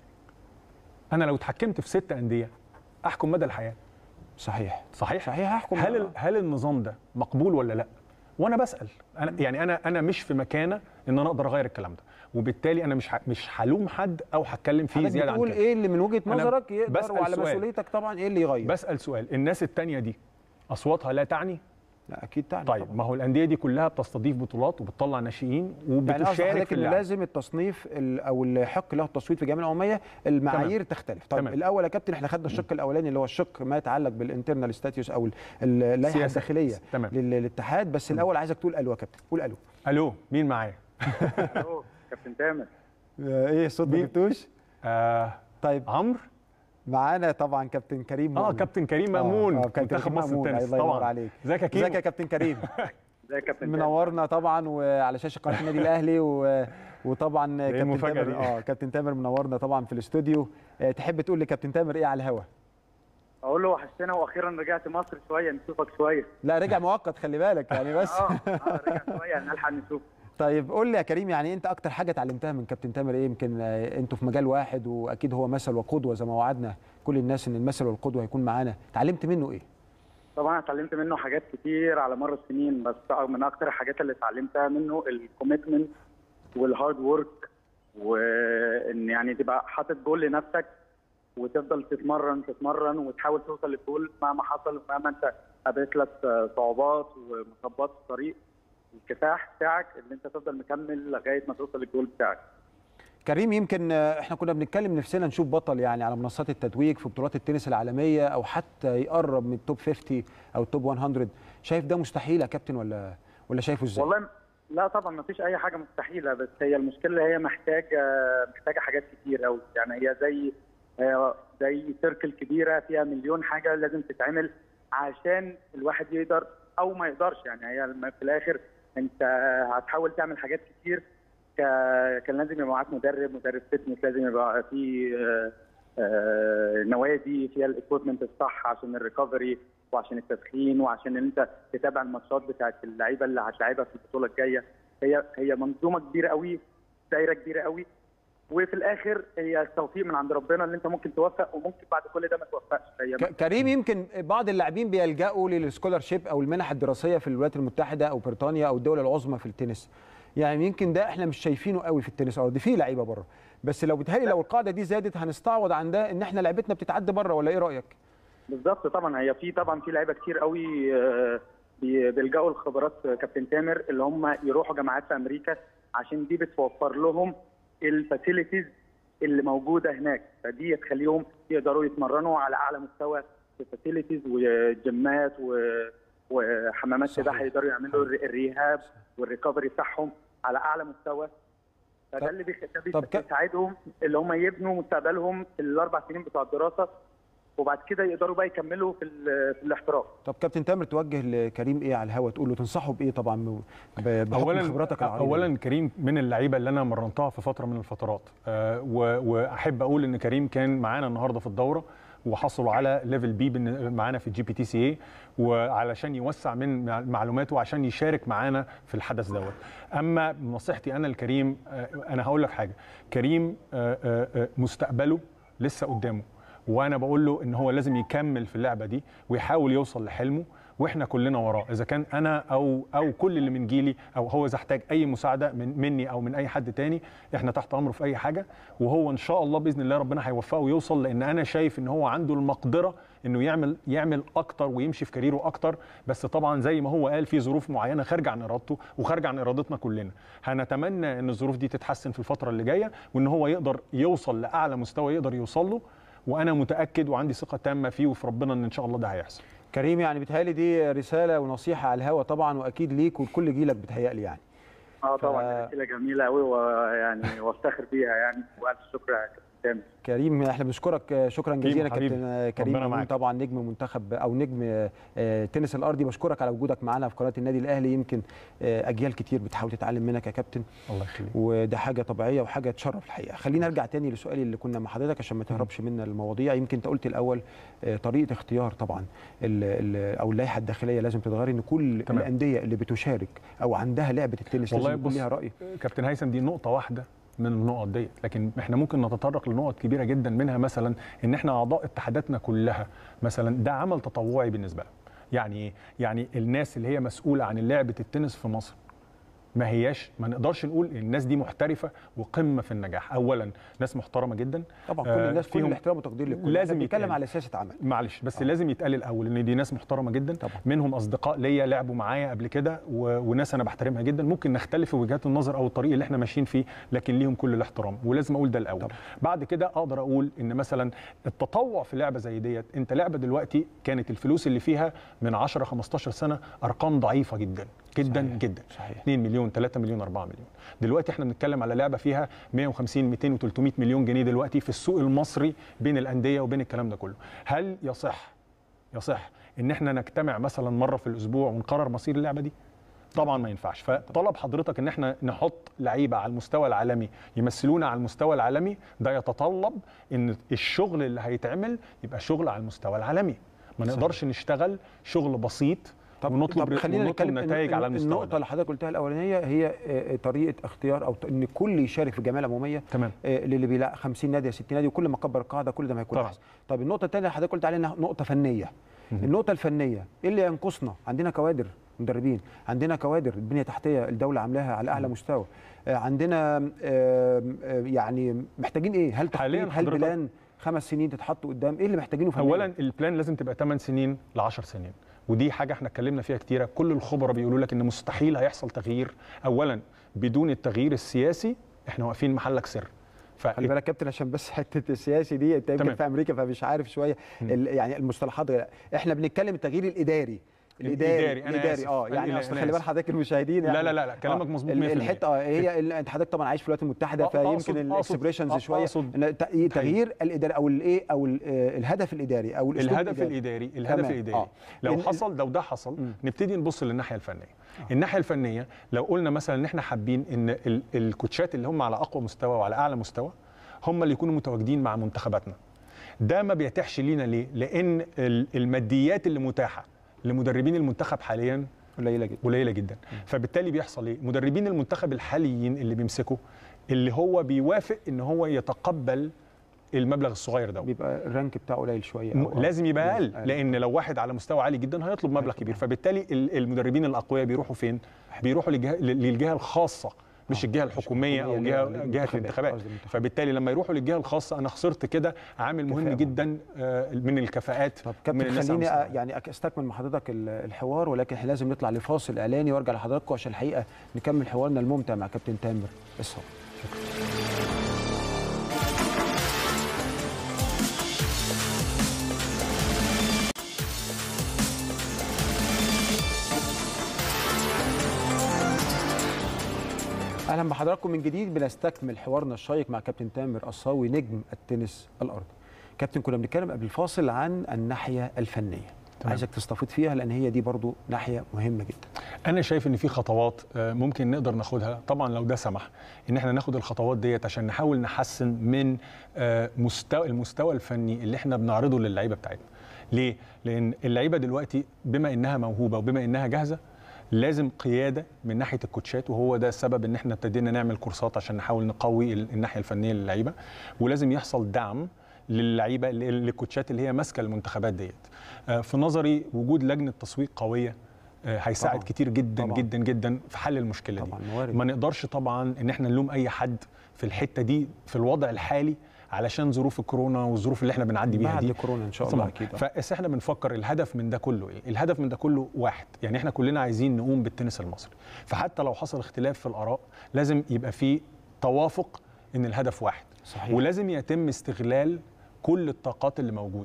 انا لو اتحكمت في ستة انديه احكم مدى الحياه
صحيح
صحيح
صحيح هحكم
هل ال- هل النظام ده مقبول ولا لا وانا بسال انا يعني انا انا مش في مكانه ان انا اقدر اغير الكلام ده وبالتالي انا مش ه- مش هلوم حد او هتكلم فيه
حضرتك
زياده عن
بتقول
كده
ايه اللي من وجهه
أنا
نظرك يقدر
بسأل
وعلى
سؤال.
مسؤوليتك طبعا ايه اللي يغير
بسال سؤال الناس التانية دي اصواتها لا تعني
لا اكيد تعني
طيب
طبعاً.
ما هو الانديه دي كلها بتستضيف بطولات وبتطلع ناشئين
يعني قصدك
وبتشارك
حضرتك
في
ان
اللعب
لازم التصنيف ال- او اللي يحق له التصويت في الجمعيه العموميه المعايير تختلف طيب
تمام.
الاول يا كابتن احنا خدنا الشق الاولاني اللي هو الشق ما يتعلق بالانترنال ستاتيوس او ال- اللائحه
سياسة.
الداخليه
تمام.
لل- للاتحاد بس الاول عايزك تقول الو يا كابتن قول الو
الو مين معايا
الو كابتن تامر
ايه الصوت ما جبتوش
آه
طيب
عمرو
معانا طبعا كابتن كريم
اه
مؤمن.
كابتن كريم
آه،
مأمون
آه كابتن
منتخب
كريم
مصر
مأمون
التنس
الله ينور
طبعا
عليك
ازيك يا كيمو
ازيك يا كابتن كريم
ازيك يا كابتن
منورنا طبعا وعلى شاشه قناه النادي الاهلي و... وطبعا كابتن
المفاجأة
تامر
دي؟
اه كابتن تامر منورنا طبعا في الاستوديو آه، تحب تقول لكابتن تامر ايه على الهوا
اقول له وحشتنا واخيرا رجعت مصر شويه نشوفك شويه
لا رجع مؤقت خلي بالك يعني بس
اه اه رجع شويه نلحق نشوف
طيب قول لي يا كريم يعني انت اكتر حاجه اتعلمتها من كابتن تامر ايه يمكن آه، انتوا في مجال واحد واكيد هو مثل وقدوه زي ما وعدنا كل الناس ان المثل والقدوه هيكون معانا اتعلمت منه ايه
طبعا اتعلمت منه حاجات كتير على مر السنين بس من اكتر الحاجات اللي اتعلمتها منه الكوميتمنت والهارد ورك وان يعني تبقى حاطط جول لنفسك وتفضل تتمرن تتمرن وتحاول توصل للجول مهما حصل ومهما انت قابلت لك صعوبات ومصابات في الطريق الكفاح بتاعك ان انت تفضل مكمل لغايه ما توصل للجول بتاعك
كريم يمكن آه، احنا كنا بنتكلم نفسنا نشوف بطل يعني على منصات التتويج في بطولات التنس العالميه او حتى يقرب من التوب 50 او التوب 100 شايف ده مستحيل يا كابتن ولا ولا شايفه ازاي
والله لا طبعا ما فيش اي حاجه مستحيله بس هي المشكله هي محتاجه محتاجه حاجات كتير قوي يعني هي زي هي زي سيركل كبيره فيها مليون حاجه لازم تتعمل عشان الواحد يقدر او ما يقدرش يعني هي الم- في الاخر انت هتحاول تعمل حاجات كتير ك- كان لازم يبقى معاك مدرب مدرب فتنس لازم يبقى في آه، آه، نوادي فيها الاكويبمنت الصح عشان الريكفري وعشان التدخين وعشان ان انت تتابع الماتشات بتاعت اللعيبه اللي هتلعبها في البطوله الجايه هي هي منظومه كبيره قوي دايره كبيره قوي وفي الاخر هي التوفيق من عند ربنا اللي انت ممكن توفق وممكن بعد كل ده ما توفقش هي
ك- كريم يمكن بعض اللاعبين بيلجأوا للسكولارشيب او المنح الدراسيه في الولايات المتحده او بريطانيا او الدول العظمى في التنس يعني يمكن ده احنا مش شايفينه قوي في التنس الارضي في لعيبه بره بس لو بتهيألي لو القاعده دي زادت هنستعوض عن ده ان احنا لعبتنا بتتعدى بره ولا ايه رايك
بالظبط طبعا هي في طبعا في لعيبه كتير قوي آه، بي- بيلجأوا لخبرات كابتن تامر اللي هم يروحوا جامعات في امريكا عشان دي بتوفر لهم الفاسيلتيز اللي موجوده هناك فدي تخليهم يقدروا يتمرنوا على اعلى مستوى في فاسيلتيز وجيمات و- وحمامات سباحه يقدروا يعملوا الري- الريهاب والريكفري بتاعهم على اعلى مستوى فده اللي بيخ- ده
طب ك-
بيساعدهم اللي هم يبنوا مستقبلهم في الاربع سنين بتوع الدراسه وبعد كده يقدروا بقى يكملوا في, ال- في الاحتراف
طب كابتن تامر توجه لكريم ايه على الهوا تقول له تنصحه بايه طبعا ب- بحكم
اولا
خبراتك العريضه
اولا كريم من اللعيبه اللي انا مرنتها في فتره من الفترات أه و- واحب اقول ان كريم كان معانا النهارده في الدوره وحصلوا على ليفل بي بالن- معانا في الجي بي تي سي اي وعلشان يوسع من مع- معلوماته وعشان يشارك معانا في الحدث دوت اما نصيحتي انا لكريم أه انا هقول لك حاجه كريم أه أه أه مستقبله لسه قدامه وانا بقول له ان هو لازم يكمل في اللعبه دي ويحاول يوصل لحلمه واحنا كلنا وراه اذا كان انا او او كل اللي من جيلي او هو اذا احتاج اي مساعده من مني او من اي حد تاني احنا تحت امره في اي حاجه وهو ان شاء الله باذن الله ربنا هيوفقه ويوصل لان انا شايف ان هو عنده المقدره انه يعمل يعمل اكتر ويمشي في كاريره اكتر بس طبعا زي ما هو قال في ظروف معينه خارجه عن ارادته وخارجه عن ارادتنا كلنا هنتمنى ان الظروف دي تتحسن في الفتره اللي جايه وان هو يقدر يوصل لاعلى مستوى يقدر يوصل له وانا متاكد وعندي ثقه تامه فيه وفي ربنا ان ان شاء الله ده هيحصل
كريم يعني بيتهيألي دي رساله ونصيحه على الهوا طبعا واكيد ليك ولكل جيلك بيتهيألي يعني
اه طبعا ف... جميله قوي ويعني وافتخر بيها يعني والف شكر يا كابتن تامر
كريم احنا بنشكرك شكرا جزيلا
حبيبي.
كابتن كريم
ربنا
مأمون
معاك.
طبعا نجم منتخب او نجم آه، تنس الارضي بشكرك على وجودك معانا في قناه النادي الاهلي يمكن آه، اجيال كتير بتحاول تتعلم منك يا كابتن
الله يخليك
وده حاجه طبيعيه وحاجه تشرف الحقيقه خلينا ارجع تاني لسؤالي اللي كنا مع حضرتك عشان ما تهربش منا المواضيع يمكن انت قلت الاول آه، طريقه اختيار طبعا ال ال او اللائحه الداخليه لازم تتغير ان كل
تمام.
الانديه اللي بتشارك او عندها لعبه التنس
والله
لازم يكون
بص
ليها راي
كابتن هيثم دي نقطة واحدة من النقط ديت لكن احنا ممكن نتطرق لنقط كبيرة جدا منها مثلا ان احنا اعضاء اتحاداتنا كلها مثلا ده عمل تطوعي بالنسبة لهم يعني إيه؟ يعني الناس اللي هي مسؤولة عن لعبة التنس في مصر ما هياش ما نقدرش نقول الناس دي محترفه وقمه في النجاح اولا ناس محترمه جدا
طبعا كل
آه،
الناس كل
فيهم-
الاحترام والتقدير للكل
لازم
إحنا بنتكلم
يتقال.
على سياسه عمل
معلش بس لازم يتقال الاول ان دي ناس محترمه جدا طبعا. منهم اصدقاء ليا لعبوا معايا قبل كده و... وناس انا بحترمها جدا ممكن نختلف في وجهات النظر او الطريق اللي احنا ماشيين فيه لكن ليهم كل الاحترام ولازم اقول ده الاول طبعا. بعد كده اقدر اقول ان مثلا التطوع في لعبه زي ديت انت لعبه دلوقتي كانت الفلوس اللي فيها من 10 15 سنه ارقام ضعيفه جدا جدا صحيح. جدا صحيح. 2 مليون 3 مليون 4 مليون دلوقتي احنا بنتكلم على لعبه فيها 150 200 و300 مليون جنيه دلوقتي في السوق المصري بين الانديه وبين الكلام ده كله هل يصح يصح ان احنا نجتمع مثلا مره في الاسبوع ونقرر مصير اللعبه دي طبعا ما ينفعش فطلب حضرتك ان احنا نحط لعيبه على المستوى العالمي يمثلونا على المستوى العالمي ده يتطلب ان الشغل اللي هيتعمل يبقى شغل على المستوى العالمي ما
صحيح.
نقدرش نشتغل شغل بسيط
طب
ونطلب
طب خلينا
ونطلب
نتكلم
نتائج
إن-
على
إن
المستوى
النقطه
ده.
اللي حضرتك قلتها الاولانيه هي آه، طريقه اختيار او ت- ان الكل يشارك في الجمعيه العموميه
تمام
اللي بيلاقي 50 نادي 60 نادي وكل ما كبر القاعده كل ده ما يكون
طبعا.
احسن طب النقطه الثانيه اللي حضرتك قلت عليها إنها نقطه فنيه النقطه الفنيه ايه اللي ينقصنا عندنا كوادر مدربين عندنا كوادر البنيه التحتيه الدوله عاملاها على اعلى مستوى آه، عندنا آم، آم، يعني محتاجين ايه هل
حالياً
تخطيط هل
حضرتك-
بلان خمس سنين تتحط قدام ايه اللي محتاجينه فنيا
اولا البلان لازم تبقى 8 سنين ل 10 سنين ودي حاجه احنا اتكلمنا فيها كتيره كل الخبراء بيقولوا لك ان مستحيل هيحصل تغيير اولا بدون التغيير السياسي احنا واقفين محلك سر ف...
خلي بالك كابتن عشان بس حته السياسي دي انت يمكن
تمام.
في امريكا فمش عارف شويه ال- يعني المصطلحات غير. احنا بنتكلم التغيير الاداري
الإداري، أنا
الاداري
آسف.
اه يعني
أنا
أصل
آسف.
خلي بال حضرتك المشاهدين يعني
لا لا لا لا، كلامك مظبوط
ال-
100%.
الحته اه هي ال- انت حضرتك طبعا عايش في الولايات المتحده
أ- أقصد-
فيمكن
أقصد-
الاكسبريشنز
أ-
شويه
أقصد-
إن ت- تغيير الاداري او الايه او ال- آه، الهدف الاداري او الأسلوب
الهدف الاداري الهدف
تمام.
الاداري
آه.
لو
إن-
حصل لو ده حصل نبتدي نبص للناحيه الفنيه الناحيه الفنيه لو قلنا مثلا ان احنا حابين ان ال- الكوتشات اللي هم على اقوى مستوى وعلى اعلى مستوى هم اللي يكونوا متواجدين مع منتخباتنا ده ما بيتيحش لينا ليه لان ال- الماديات اللي متاحه لمدربين المنتخب حاليا
قليله جدا
قليله جدا فبالتالي بيحصل ايه مدربين المنتخب الحاليين اللي بيمسكوا اللي هو بيوافق ان هو يتقبل المبلغ الصغير ده
بيبقى الرانك بتاعه قليل شويه
م-
أو- آه.
لازم يبقى اقل
أقل.
لان لو واحد على مستوى عالي جدا هيطلب مبلغ كبير فبالتالي ال- المدربين الاقوياء بيروحوا فين بيروحوا للجهه للجهه الخاصه مش الجهه الحكوميه او
الحكومية
جهه
اللي هي
جهه
المنتخبات،
الانتخابات
قصدي المنتخبات.
فبالتالي لما يروحوا للجهه الخاصه انا خسرت كده عامل مهم
كفاءة.
جدا آه، من الكفاءات من
كابتن
الناس
خليني
على
أ- يعني أك- استكمل مع حضرتك ال- الحوار ولكن احنا لازم نطلع لفاصل اعلاني وارجع لحضراتكم عشان الحقيقه نكمل حوارنا الممتع مع كابتن تامر الصبر اهلا بحضراتكم من جديد بنستكمل حوارنا الشيق مع كابتن تامر الصاوي نجم التنس الارضي كابتن كنا بنتكلم قبل الفاصل عن الناحيه الفنيه
تمام.
عايزك تستفيد فيها لان هي دي برضو ناحيه مهمه جدا
انا شايف ان في خطوات آه، ممكن نقدر ناخدها طبعا لو ده سمح ان احنا ناخد الخطوات ديت عشان نحاول نحسن من آه، مستوى المستوى الفني اللي احنا بنعرضه للعيبه بتاعتنا ليه لان اللعيبه دلوقتي بما انها موهوبه وبما انها جاهزه لازم قياده من ناحيه الكوتشات وهو ده السبب ان احنا ابتدينا نعمل كورسات عشان نحاول نقوي ال- الناحيه الفنيه للعيبه ولازم يحصل دعم للعيبه لل- للكوتشات اللي هي ماسكه المنتخبات ديت آه، في نظري وجود لجنه تسويق قويه آه، هيساعد
طبعاً.
كتير جدا
طبعاً.
جدا جدا في حل المشكله
طبعاً،
دي
موارد.
ما نقدرش طبعا ان احنا نلوم اي حد في الحته دي في الوضع الحالي علشان ظروف الكورونا والظروف اللي احنا بنعدي بيها
بعد
دي
كورونا ان شاء الله
طبعاً.
اكيد آه.
فبس احنا بنفكر الهدف من ده كله ايه؟ الهدف من ده كله واحد، يعني احنا كلنا عايزين نقوم بالتنس المصري، فحتى لو حصل اختلاف في الاراء لازم يبقى في توافق ان الهدف واحد
صحيح.
ولازم يتم استغلال كل الطاقات اللي موجوده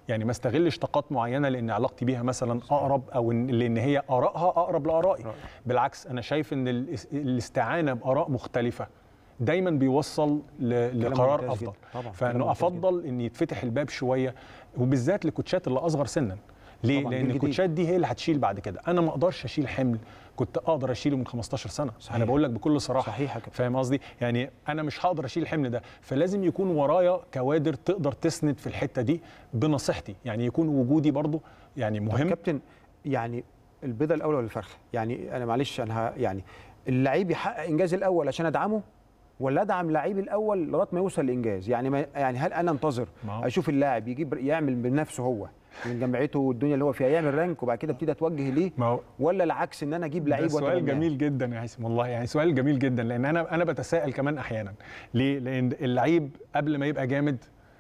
يعني ما استغلش طاقات معينه لان علاقتي بيها مثلا اقرب او إن- لان هي ارائها اقرب لارائي بالعكس انا شايف ان الاس- الاستعانه باراء مختلفه دايما بيوصل ل-
كلام
لقرار
ممتاز
افضل
جدا. طبعاً، كلام
فانه
ممتاز
افضل ان يتفتح الباب شويه وبالذات للكوتشات اللي اصغر سنا ليه؟
طبعاً،
لان
جيل جديد.
الكوتشات دي هي اللي هتشيل بعد كده انا ما اقدرش اشيل حمل كنت اقدر اشيله من 15 سنه صحيح. انا بقول لك بكل صراحه
صحيح
فاهم قصدي يعني انا مش هقدر اشيل الحمل ده فلازم يكون ورايا كوادر تقدر تسند في الحته دي بنصيحتي يعني يكون وجودي برضو يعني مهم
كابتن يعني البيضه الاول ولا الفرخه يعني انا معلش انا ه- يعني اللعيب يحقق انجاز الاول عشان ادعمه ولا ادعم لعيب الاول لغايه ما يوصل لانجاز يعني ما يعني هل انا انتظر
ما هو-
اشوف اللاعب يجيب يعمل بنفسه هو من جامعته والدنيا اللي هو فيها يعمل رانك وبعد كده ابتدي اتوجه ليه ولا العكس ان انا اجيب
ده
لعيب
سؤال
وأتبناه؟
جميل جدا يا هيثم والله يعني سؤال جميل جدا لان انا انا بتساءل كمان احيانا ليه لان اللعيب قبل ما يبقى جامد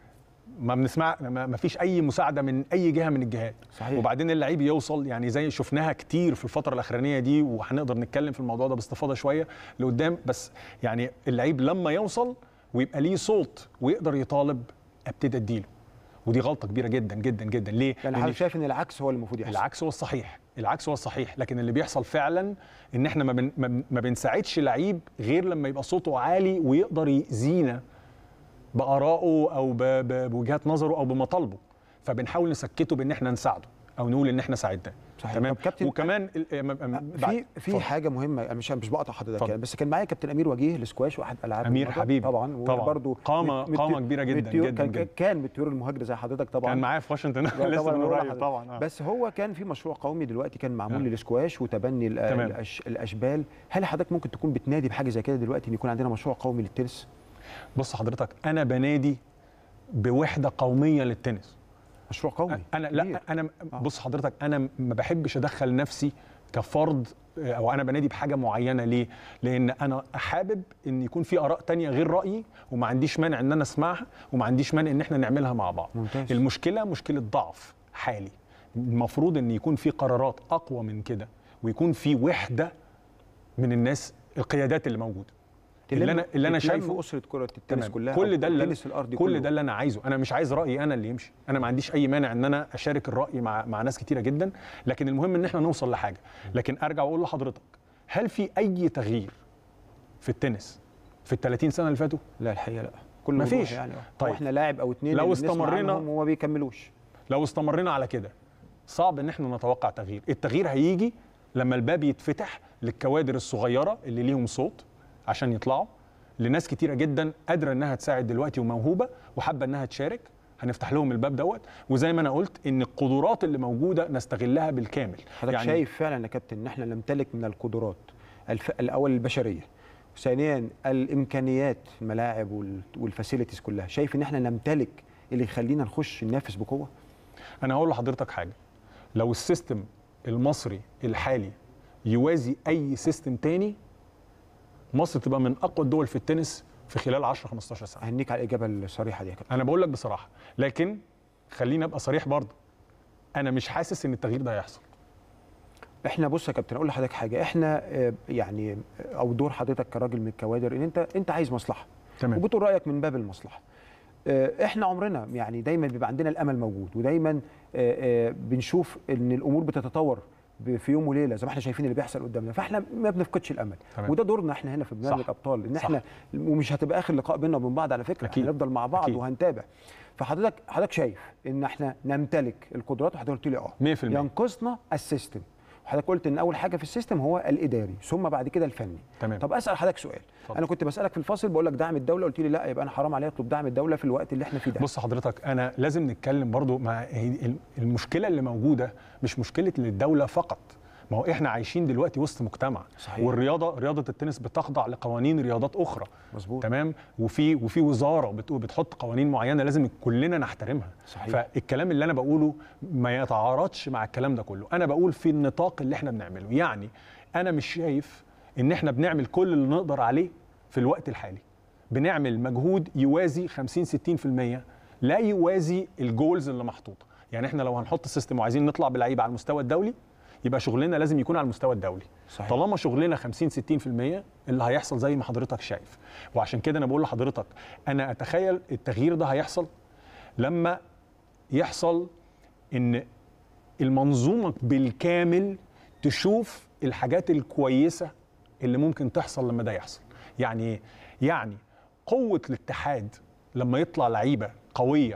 ما بنسمع ما ما فيش اي مساعده من اي جهه من الجهات
صحيح.
وبعدين اللعيب يوصل يعني زي شفناها كتير في الفتره الاخرانيه دي وهنقدر نتكلم في الموضوع ده باستفاضه شويه لقدام بس يعني اللعيب لما يوصل ويبقى ليه صوت ويقدر يطالب ابتدي اديله ودي غلطه كبيره جدا جدا جدا ليه
يعني
لأن
حضرتك شايف ان العكس هو اللي المفروض يحصل
العكس هو الصحيح العكس هو الصحيح لكن اللي بيحصل فعلا ان احنا ما, بن... ما بن- ما بنساعدش لعيب غير لما يبقى صوته عالي ويقدر يأذينا بآرائه او ب... ب... بوجهات نظره او بمطالبه فبنحاول نسكته بان احنا نساعده او نقول ان احنا ساعدناه
صحيح.
تمام
طب كابتن-
وكمان ال- م- م- بعد-
في في
اتفضل.
حاجه مهمه أنا مش مش بقطع حضرتك
اتفضل.
يعني بس كان معايا كابتن امير وجيه الاسكواش واحد العاب
أمير
الموضوع.
حبيبي.
طبعا
طبعاً.
وبرضه
قامة-
مت-
قامة كبيرة جداً
متيو-
جداً
كان
جداً.
كان من الطيور المهاجره زي حضرتك طبعا
كان معايا في واشنطن
لا
لسه
طبعاً
من
بقول
قريب
لحضرتك.
طبعا آه.
بس هو كان في مشروع قومي دلوقتي كان معمول
آه.
للاسكواش وتبني الأ-
تمام.
الأش... الاشبال هل حضرتك ممكن تكون بتنادي بحاجه زي كده دلوقتي ان يكون عندنا مشروع قومي للتنس
بص حضرتك انا بنادي بوحده قوميه للتنس
مشروع قومي
انا لا انا بص حضرتك انا ما بحبش ادخل نفسي كفرد آه، او انا بنادي بحاجه معينه ليه لان انا حابب ان يكون في اراء تانية غير رايي وما عنديش مانع ان انا اسمعها وما عنديش مانع ان احنا نعملها مع بعض
ممتاز.
المشكله مشكله ضعف حالي المفروض ان يكون في قرارات اقوى من كده ويكون في وحده من الناس القيادات اللي موجوده اللي انا اللي انا
تتلم
شايفه
اسره كره التنس
تمام.
كلها
كل
أو
ده اللي
التنس الارضي
كل
كله.
ده اللي انا عايزه انا مش عايز رايي انا اللي يمشي انا ما عنديش اي مانع ان انا اشارك الراي مع مع ناس كتيره جدا لكن المهم ان احنا نوصل لحاجه لكن ارجع واقول لحضرتك هل في اي تغيير في التنس في ال 30 سنه اللي فاتوا
لا الحقيقه لا كل
مفيش.
وضوح يعني
طيب.
طيب احنا لاعب او اتنين
لو
اللي بنسمع
استمرينا-
عنهم وما بيكملوش
لو استمرينا على كده صعب ان احنا نتوقع تغيير التغيير هيجي لما الباب يتفتح للكوادر الصغيره اللي ليهم صوت عشان يطلعوا لناس كتيره جدا قادره انها تساعد دلوقتي وموهوبه وحابه انها تشارك هنفتح لهم الباب دوت وزي ما انا قلت ان القدرات اللي موجوده نستغلها بالكامل
حضرتك يعني شايف فعلا يا كابتن ان احنا نمتلك من القدرات الف... الاول البشريه ثانيا الامكانيات الملاعب وال... والفاسيلتيز كلها شايف ان احنا نمتلك اللي يخلينا نخش ننافس بقوه
انا هقول لحضرتك حاجه لو السيستم المصري الحالي يوازي اي سيستم تاني مصر تبقى من اقوى الدول في التنس في خلال 10 15 سنه
اهنيك على الاجابه الصريحه دي يا كابتن
انا بقول لك بصراحه لكن خليني ابقى صريح برضه انا مش حاسس ان التغيير ده هيحصل
احنا بص يا كابتن اقول لحضرتك حاجه احنا آه، يعني آه، او دور حضرتك كراجل من الكوادر ان انت انت عايز مصلحه
تمام.
وبتقول رايك من باب المصلحه آه، احنا عمرنا يعني دايما بيبقى عندنا الامل موجود ودايما آه، آه، بنشوف ان الامور بتتطور ب- في يوم وليله زي ما احنا شايفين اللي بيحصل قدامنا فاحنا ما بنفقدش الامل
تمام.
وده دورنا احنا هنا في برنامج
صح.
ابطال ان
صح.
احنا ومش هتبقى اخر لقاء بيننا وبين بعض على فكره
أكيد.
احنا هنفضل مع بعض
أكيد.
وهنتابع فحضرتك حضرتك شايف ان احنا نمتلك القدرات وحضرتك قلت لي اه
100%
ينقصنا السيستم وحضرتك قلت ان اول حاجه في السيستم هو الاداري ثم بعد كده الفني
تمام.
طب اسال حضرتك سؤال
اتفضل.
انا كنت بسالك في الفاصل بقول لك دعم الدوله قلت لي لا يبقى انا حرام عليا اطلب دعم الدوله في الوقت اللي احنا فيه ده
بص حضرتك انا لازم نتكلم برضو مع هي- المشكله اللي موجوده مش مشكله للدوله فقط ما هو احنا عايشين دلوقتي وسط مجتمع
صحيح.
والرياضه رياضه التنس بتخضع لقوانين رياضات اخرى
مظبوط
تمام وفي وفي وزاره بتقول بتحط قوانين معينه لازم كلنا نحترمها
صحيح.
فالكلام اللي انا بقوله ما يتعارضش مع الكلام ده كله انا بقول في النطاق اللي احنا بنعمله يعني انا مش شايف ان احنا بنعمل كل اللي نقدر عليه في الوقت الحالي بنعمل مجهود يوازي 50 60% لا يوازي الجولز اللي محطوطه يعني احنا لو هنحط سيستم وعايزين نطلع بلعيبه على المستوى الدولي يبقى شغلنا لازم يكون على المستوى الدولي
صحيح.
طالما شغلنا 50 60% اللي هيحصل زي ما حضرتك شايف وعشان كده انا بقول لحضرتك انا اتخيل التغيير ده هيحصل لما يحصل ان المنظومه بالكامل تشوف الحاجات الكويسه اللي ممكن تحصل لما ده يحصل يعني إيه؟ يعني قوه الاتحاد لما يطلع لعيبه قويه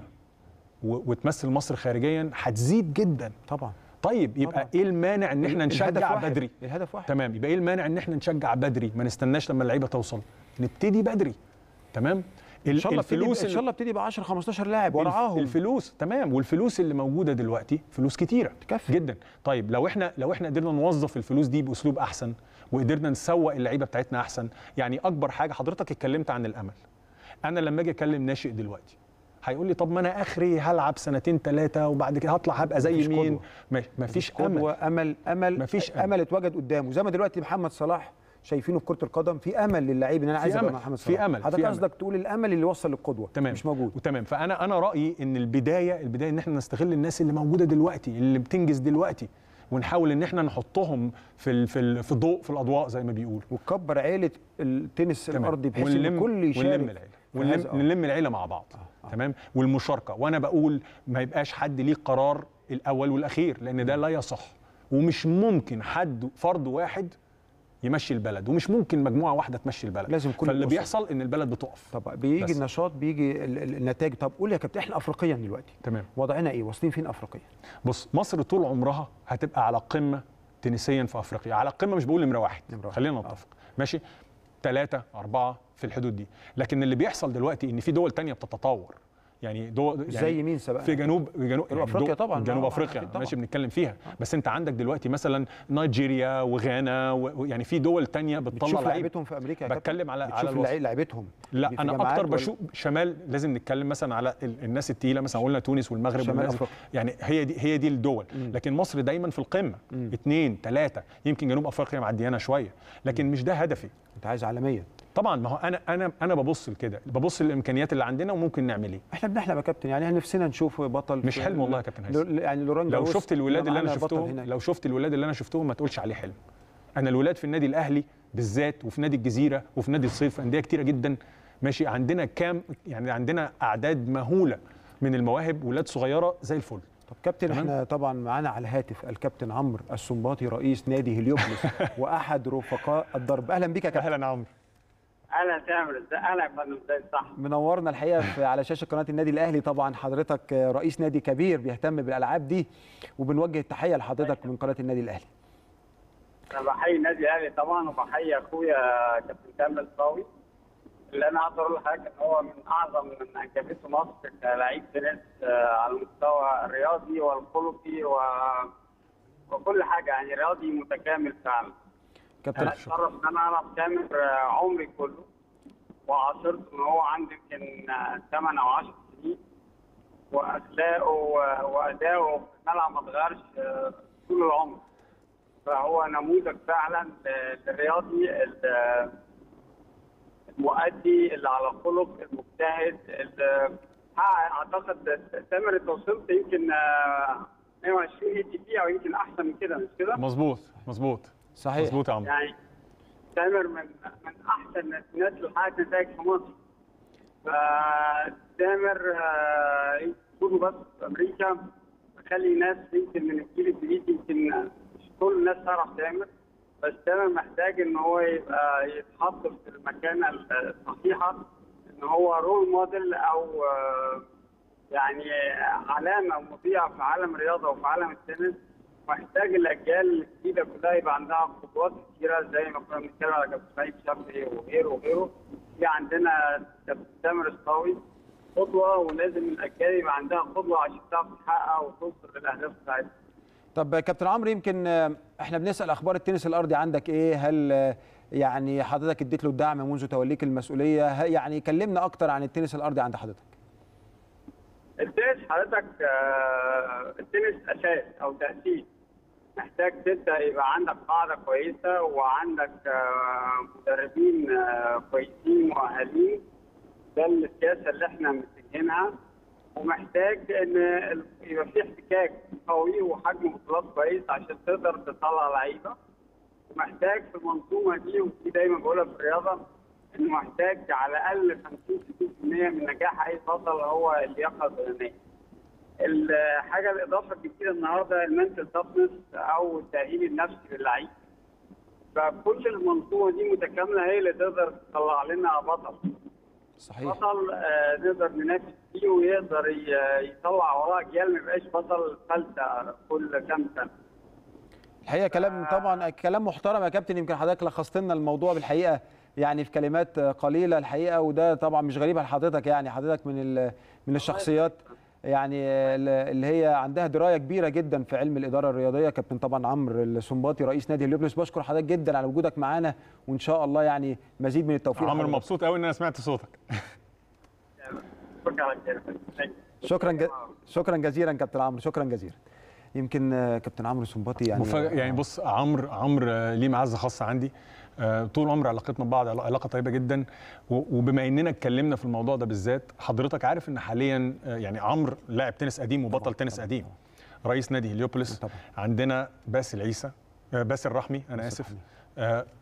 و- وتمثل مصر خارجيا هتزيد جدا
طبعا
طيب يبقى
طبعاً.
ايه المانع ان احنا
الهدف
نشجع
واحد.
بدري
الهدف واحد
تمام يبقى ايه المانع ان احنا نشجع بدري ما نستناش لما اللعيبه توصل نبتدي بدري تمام
ان شاء الله ابتدي
الفلوس
ان شاء الله ابتدي ب 10 15 لاعب ورعاهم
الفلوس تمام والفلوس اللي موجوده دلوقتي فلوس كتيره
تكفي.
جدا طيب لو احنا لو احنا قدرنا نوظف الفلوس دي باسلوب احسن وقدرنا نسوق اللعيبه بتاعتنا احسن يعني اكبر حاجه حضرتك اتكلمت عن الامل انا لما اجي اكلم ناشئ دلوقتي هيقول لي طب ما انا اخري هلعب سنتين ثلاثه وبعد كده هطلع هبقى زي
مفيش
مين
قدوة.
ما- مفيش
قدوة
امل
امل امل
مفيش
امل, أمل اتوجد قدامه زي ما دلوقتي محمد صلاح شايفينه في كره القدم في امل للعيب ان انا
في
عايز ابقى
أمل،
محمد
في
صلاح
أمل،
حضرتك
في أمل.
قصدك تقول الامل اللي وصل للقدوه
تمام
مش موجود
وتمام فانا انا رايي ان البدايه البدايه ان احنا نستغل الناس اللي موجوده دلوقتي اللي بتنجز دلوقتي ونحاول ان احنا نحطهم في ال في ال في الضوء في الاضواء زي ما بيقول
وتكبر عيله التنس
تمام.
الارضي بحيث ان
ونلم-
الكل يشارك
ونلم العيله
في
ونلم,
هذا. آه.
نلم العيله مع بعض تمام والمشاركه وانا بقول ما يبقاش حد ليه قرار الاول والاخير لان ده لا يصح ومش ممكن حد فرد واحد يمشي البلد ومش ممكن مجموعه واحده تمشي البلد
لازم كل
فاللي
الأسر.
بيحصل ان البلد بتقف
طب بيجي
بس.
النشاط بيجي ال- ال- النتائج طب قول يا كابتن احنا افريقيا دلوقتي
تمام
وضعنا ايه واصلين فين افريقيا
بص مصر طول عمرها هتبقى على قمه تنسيا في افريقيا على القمه مش بقول نمره واحد
نمرة واحد.
خلينا نتفق ماشي ثلاثة أربعة في الحدود دي لكن اللي بيحصل دلوقتي إن في دول تانية بتتطور يعني دول يعني
زي مين سبقنا؟
في جنوب جنوب
جنوب أفريقيا
دول-
طبعاً.
جنوب
آه،
افريقيا
أكيد طبعاً.
ماشي بنتكلم فيها بس انت عندك دلوقتي مثلا نيجيريا وغانا و- يعني في دول تانية بتطلع
بتشوف
لعيبه
لعيبتهم في امريكا يا كابتن؟
بتكلم على على
بتشوف
الوسط.
اللعيبة- لعيبتهم
لا
في
انا
جامعات
اكتر
ولا-
بشوف شمال لازم نتكلم مثلا على ال- الناس التقيله مثلا قلنا تونس والمغرب
شمال
والناس
أفريقيا.
يعني هي دي هي دي الدول لكن مصر دايما في القمه اثنين ثلاثه يمكن جنوب افريقيا معديانا شويه لكن مش ده هدفي
انت عايز عالميا
طبعا ما هو انا انا انا ببص لكده ببص للامكانيات اللي عندنا وممكن نعمل ايه
احنا بنحلم يا كابتن يعني احنا نفسنا نشوف بطل
مش
في-
حلم والله يا كابتن
لو-
هيثم
يعني لوران
لو
جاروس
شفت الولاد اللي انا
معانا بطل
شفتهم
هناك.
لو شفت الولاد اللي انا شفتهم ما تقولش عليه حلم انا الولاد في النادي الاهلي بالذات وفي نادي الجزيره وفي نادي الصيف انديه كتيره جدا ماشي عندنا كام يعني عندنا اعداد مهوله من المواهب ولاد صغيره زي الفل
طب كابتن
تمام.
احنا طبعا معانا على الهاتف الكابتن عمرو السنباطي رئيس نادي هليوبوليس واحد رفقاء الضرب اهلا بيك يا كابتن
اهلا عمرو
اهلا تامر ازاي اهلا يا فندم ازاي صح
منورنا الحقيقه في على شاشه قناه النادي الاهلي طبعا حضرتك رئيس نادي كبير بيهتم بالالعاب دي وبنوجه التحيه لحضرتك من قناه النادي الاهلي
انا بحيي النادي الاهلي طبعا وبحيي اخويا كابتن كامل صاوي اللي انا اقدر اقول لحضرتك ان هو من اعظم من انجبته مصر كلاعب تنس آه، على المستوى الرياضي والخلقي و... وكل حاجه يعني رياضي متكامل فعلا
كابتن
انا اتشرف ان انا اعرف تامر آه، عمري كله وعاصرته من هو عنده يمكن 8 او 10 سنين واخلاقه و- واداؤه في الملعب ما اتغيرش آه، طول العمر فهو نموذج فعلا ل- للرياضي ال- المؤدي اللي على خلق المجتهد اللي حقق اعتقد تامر انت وصلت يمكن آه، 120 اي تي بي او يمكن احسن من كده مش كده؟
مظبوط مظبوط
صحيح
مظبوط يا عمرو
يعني تامر من من احسن الناس اللي حققت نتائج في مصر فتامر آه، وجوده بس في امريكا مخلي ناس يمكن من الجيل الجديد يمكن مش كل الناس تعرف تامر بس تامر محتاج ان هو يبقى يتحط في المكانه الصحيحه ان هو رول موديل او آه، يعني علامه مضيئه في عالم الرياضه وفي عالم التنس محتاج الاجيال الجديده كلها يبقى عندها قدوات كتيره زي ما كنا بنتكلم على كابتن سعيد شافعي وغيره وغيره في عندنا كابتن تامر الصاوي قدوه ولازم الاجيال يبقى عندها قدوه عشان تعرف تحقق وتوصل للاهداف بتاعتها.
طب يا كابتن عمرو يمكن آه، احنا بنسال اخبار التنس الارضي عندك ايه هل آه، يعني حضرتك اديت له الدعم منذ توليك المسؤوليه ه- يعني كلمنا اكتر عن التنس الارضي عند حضرتك
التنس حضرتك آه، التنس اساس او تاسيس محتاج تبدا يبقى عندك قاعده كويسه وعندك آه، مدربين آه، كويسين مؤهلين ده السياسه اللي احنا متجهينها ومحتاج ان ال- يبقى في احتكاك قوي وحجم بطولات كويس عشان تقدر تطلع لعيبه ومحتاج في المنظومه دي ودي دايما بقولها في الرياضه انه محتاج على الاقل 50 60% من نجاح اي بطل هو اللياقه البدنيه. الحاجه الاضافه الجديده النهارده المنتل تفنس او التاهيل النفسي للعيب فكل المنظومه دي متكامله هي اللي تقدر تطلع لنا بطل
صحيح
بطل آه نقدر ننافس فيه ويقدر ي- يطلع وراه اجيال ما يبقاش بطل فلتة كل كام سنه
الحقيقه كلام طبعا كلام محترم يا كابتن يمكن حضرتك لخصت لنا الموضوع بالحقيقه يعني في كلمات قليله الحقيقه وده طبعا مش غريب على حضرتك يعني حضرتك من ال- من الشخصيات يعني اللي هي عندها درايه كبيره جدا في علم الاداره الرياضيه كابتن طبعا عمرو السنباطي رئيس نادي هليوبلس بشكر حضرتك جدا على وجودك معانا وان شاء الله يعني مزيد من التوفيق
عمرو
لحضرتك.
مبسوط قوي ان انا سمعت صوتك
شكرا كده
شكرا ج... شكرا جزيلا كابتن عمرو شكرا جزيلا يمكن آه، كابتن عمرو السنباطي يعني
مفاجأة يعني بص عمرو عمرو آه، ليه معزه خاصه عندي آه، طول عمر علاقتنا ببعض علا- علاقه طيبه جدا و- وبما اننا اتكلمنا في الموضوع ده بالذات حضرتك عارف ان حاليا آه، يعني عمرو لاعب تنس قديم وبطل تنس قديم رئيس نادي هليوبوليس عندنا باسل عيسى آه، باسل رحمي انا اسف آه، آه،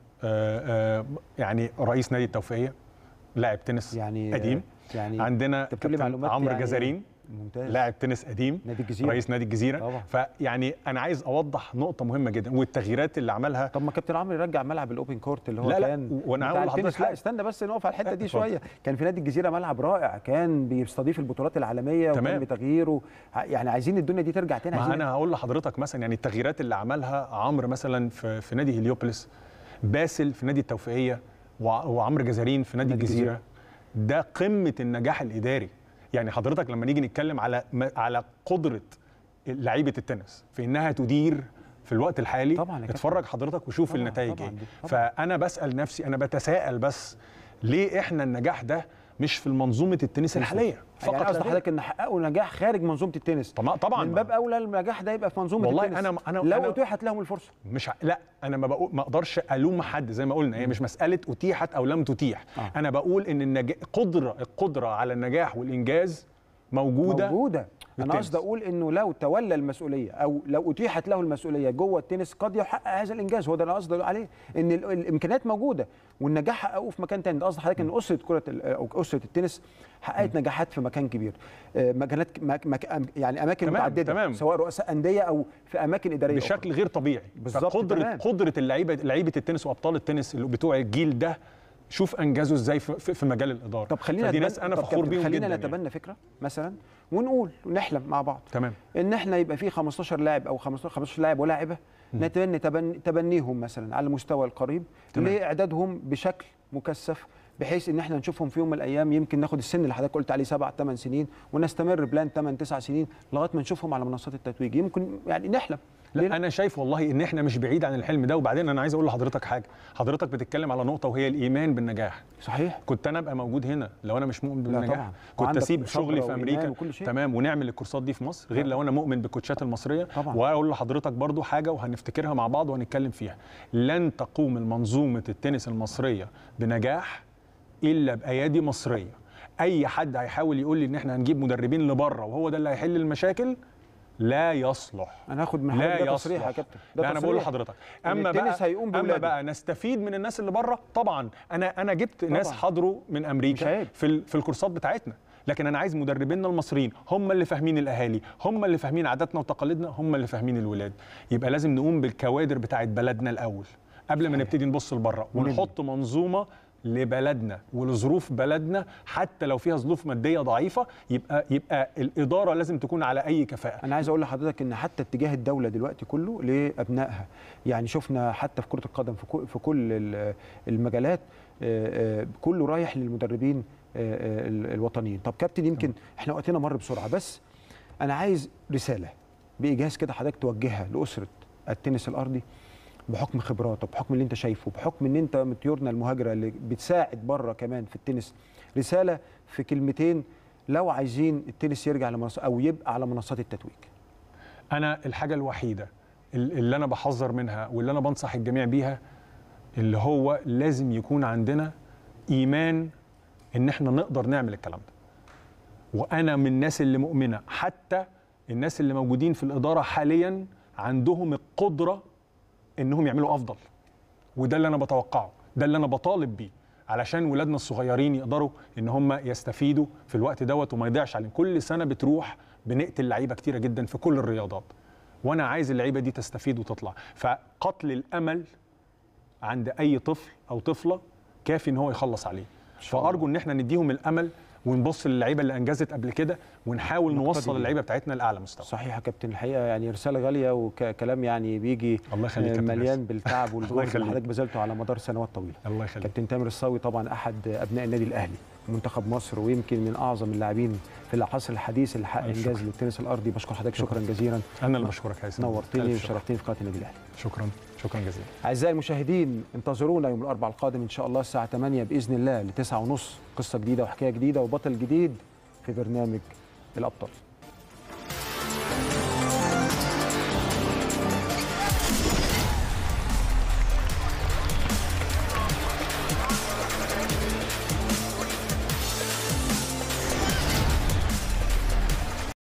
آه، يعني رئيس نادي التوفيقيه لاعب تنس
يعني
قديم
يعني
عندنا
أنت بتقول لي
كابتن
معلومات
عمرو
يعني
جزارين
ممتاز
لاعب تنس قديم
نادي الجزيرة.
رئيس نادي الجزيره
طبعا.
فيعني انا عايز اوضح نقطه مهمه جدا والتغييرات اللي عملها
طب ما كابتن عمرو يرجع ملعب الاوبن كورت اللي هو
لا لا،
كان
وأنا
بتاع
هقول لحضرتك
التنس. لا
حاجة.
استنى بس نقف على الحته دي
اتفضل.
شويه كان في نادي الجزيره ملعب رائع كان بيستضيف البطولات العالميه
تمام.
وتم تغييره ع- يعني عايزين الدنيا دي ترجع تاني
ما
عايزين
انا هقول لحضرتك مثلا يعني التغييرات اللي عملها عمرو مثلا في, في نادي هليوبوليس باسل في نادي التوفيقيه وع- وعمرو جزارين في نادي
نادي
الجزيره ده قمه النجاح الاداري يعني حضرتك لما نيجي نتكلم على م- على قدره لعيبه التنس في انها تدير في الوقت الحالي
طبعاً يا كابتن.
اتفرج حضرتك وشوف
طبعاً،
النتائج
طبعاً
ايه
دي، طبعاً.
فانا بسال نفسي انا بتساءل بس ليه احنا النجاح ده مش في منظومه التنس الحاليه
فقط يعني قصد
لا غير.
حضرتك ان حققوا نجاح خارج منظومه التنس
طبعا طبعا
من باب اولى النجاح ده يبقى في منظومه
والله
التنس
أنا- أنا-
لو
أنا-
اتيحت لهم الفرصه
مش ع- لا انا ما بقول ما اقدرش الوم حد زي ما قلنا هي مش مساله اتيحت او لم تتيح
آه.
انا بقول ان النجاح قدره القدره على النجاح والانجاز موجوده
موجوده انا
بالتنس.
قصدي اقول انه لو تولى المسؤوليه او لو اتيحت له المسؤوليه جوه التنس قد يحقق هذا الانجاز هو ده اللي أنا قصدي عليه ان ال- الامكانيات موجوده والنجاح حققوه في مكان تاني ده قصدي حضرتك ان اسره كره ال- او اسره التنس حققت نجاحات في مكان كبير آه، مجالات مك مك يعني اماكن
تمام،
متعدده
تمام.
سواء رؤساء انديه او في اماكن اداريه أخرى.
بشكل غير طبيعي
بالظبط
فقدره
تمام.
قدره اللعيبه لعيبه التنس وابطال التنس اللي بتوع الجيل ده شوف انجزوا ازاي في, في في مجال الاداره
طب خلينا
فدي
نتبنى-
ناس انا
طب
فخور
كابتن،
بيهم
خلينا
جدا
نتبنى
يعني.
فكره مثلا ونقول ونحلم مع بعض
تمام
ان احنا يبقى في 15 لاعب او 15 15 لاعب ولاعبه نتبني تبني تبنيهم مثلا على المستوى القريب
تمام.
لاعدادهم بشكل مكثف بحيث ان احنا نشوفهم في يوم من الايام يمكن ناخد السن اللي حضرتك قلت عليه سبع ثمان سنين ونستمر بلان ثمان تسع سنين لغايه ما نشوفهم على منصات التتويج يمكن يعني نحلم
لا انا شايف والله ان احنا مش بعيد عن الحلم ده وبعدين انا عايز اقول لحضرتك حاجه حضرتك بتتكلم على نقطه وهي الايمان بالنجاح
صحيح
كنت انا ابقى موجود هنا لو انا مش مؤمن بالنجاح
طبعاً.
كنت
وعندك
اسيب
صبر
شغلي في
وإيمان
امريكا
وكل شيء.
تمام ونعمل الكورسات دي في مصر غير لو انا مؤمن بالكوتشات المصريه
طبعاً.
واقول لحضرتك برضو حاجه وهنفتكرها مع بعض وهنتكلم فيها لن تقوم المنظومه التنس المصريه بنجاح الا بايادي مصريه اي حد هيحاول يقول لي ان احنا هنجيب مدربين لبره وهو ده اللي هيحل المشاكل لا يصلح
انا هاخد من
لا
حضرتك ده
يصلح.
تصريح يا كابتن ده
لا انا بقول
تصريح.
لحضرتك
إن
اما
التنس
بقى
هيقوم
اما
بولاده.
بقى نستفيد من الناس اللي بره طبعا انا انا جبت
طبعاً.
ناس حضروا من
مش
امريكا
عيب.
في ال- في الكورسات بتاعتنا لكن انا عايز مدربينا المصريين هم اللي فاهمين الاهالي هم اللي فاهمين عاداتنا وتقاليدنا هم اللي فاهمين الولاد يبقى لازم نقوم بالكوادر بتاعت بلدنا الاول قبل ما نبتدي نبص لبره ونحط منظومه لبلدنا ولظروف بلدنا حتى لو فيها ظروف ماديه ضعيفه يبقى يبقى الاداره لازم تكون على اي كفاءه
انا عايز اقول لحضرتك ان حتى اتجاه الدوله دلوقتي كله لابنائها يعني شفنا حتى في كره القدم في كل- في كل ال- المجالات آه، آه، كله رايح للمدربين آه، آه، ال- الوطنيين طب كابتن يمكن احنا وقتنا مر بسرعه بس انا عايز رساله بايجاز كده حضرتك توجهها لاسره التنس الارضي بحكم خبراتك بحكم اللي انت شايفه بحكم ان انت من طيورنا المهاجره اللي بتساعد بره كمان في التنس رساله في كلمتين لو عايزين التنس يرجع لمنصات او يبقى على منصات التتويج
انا الحاجه الوحيده ال- اللي انا بحذر منها واللي انا بنصح الجميع بيها اللي هو لازم يكون عندنا ايمان ان احنا نقدر نعمل الكلام ده وانا من الناس اللي مؤمنه حتى الناس اللي موجودين في الاداره حاليا عندهم القدره انهم يعملوا افضل وده اللي انا بتوقعه ده اللي انا بطالب بيه علشان ولادنا الصغيرين يقدروا ان هم يستفيدوا في الوقت دوت وما يضيعش عليهم كل سنه بتروح بنقتل لعيبه كتيره جدا في كل الرياضات وانا عايز اللعيبه دي تستفيد وتطلع فقتل الامل عند اي طفل او طفله كافي ان هو يخلص عليه فارجو ان احنا نديهم الامل ونبص للعيبه اللي انجزت قبل كده ونحاول
نقتدي
نوصل
بيهم.
اللعيبه بتاعتنا لاعلى مستوى
صحيح يا كابتن الحقيقه يعني رساله غاليه وكلام يعني بيجي
الله يخليك يا كابتن
مليان
ياسر.
بالتعب
الله
والجهد اللي
يخليك.
حضرتك بذلته على مدار سنوات طويله
الله يخليك
كابتن تامر الصاوي طبعا احد ابناء النادي الاهلي منتخب مصر ويمكن من اعظم اللاعبين في العصر الحديث اللي حقق
ألف
انجاز
شكر.
للتنس الارضي بشكر حضرتك شكرا جزيلا
انا اللي بشكرك يا ياسر
نورتني
ألف شكر.
وشرفتني في قناه النادي الاهلي
شكرا شكرا جزيلا
اعزائي المشاهدين انتظرونا يوم الاربعاء القادم ان شاء الله الساعه 8 باذن الله ل 9:30 قصه جديده وحكايه جديده وبطل جديد في برنامج الابطال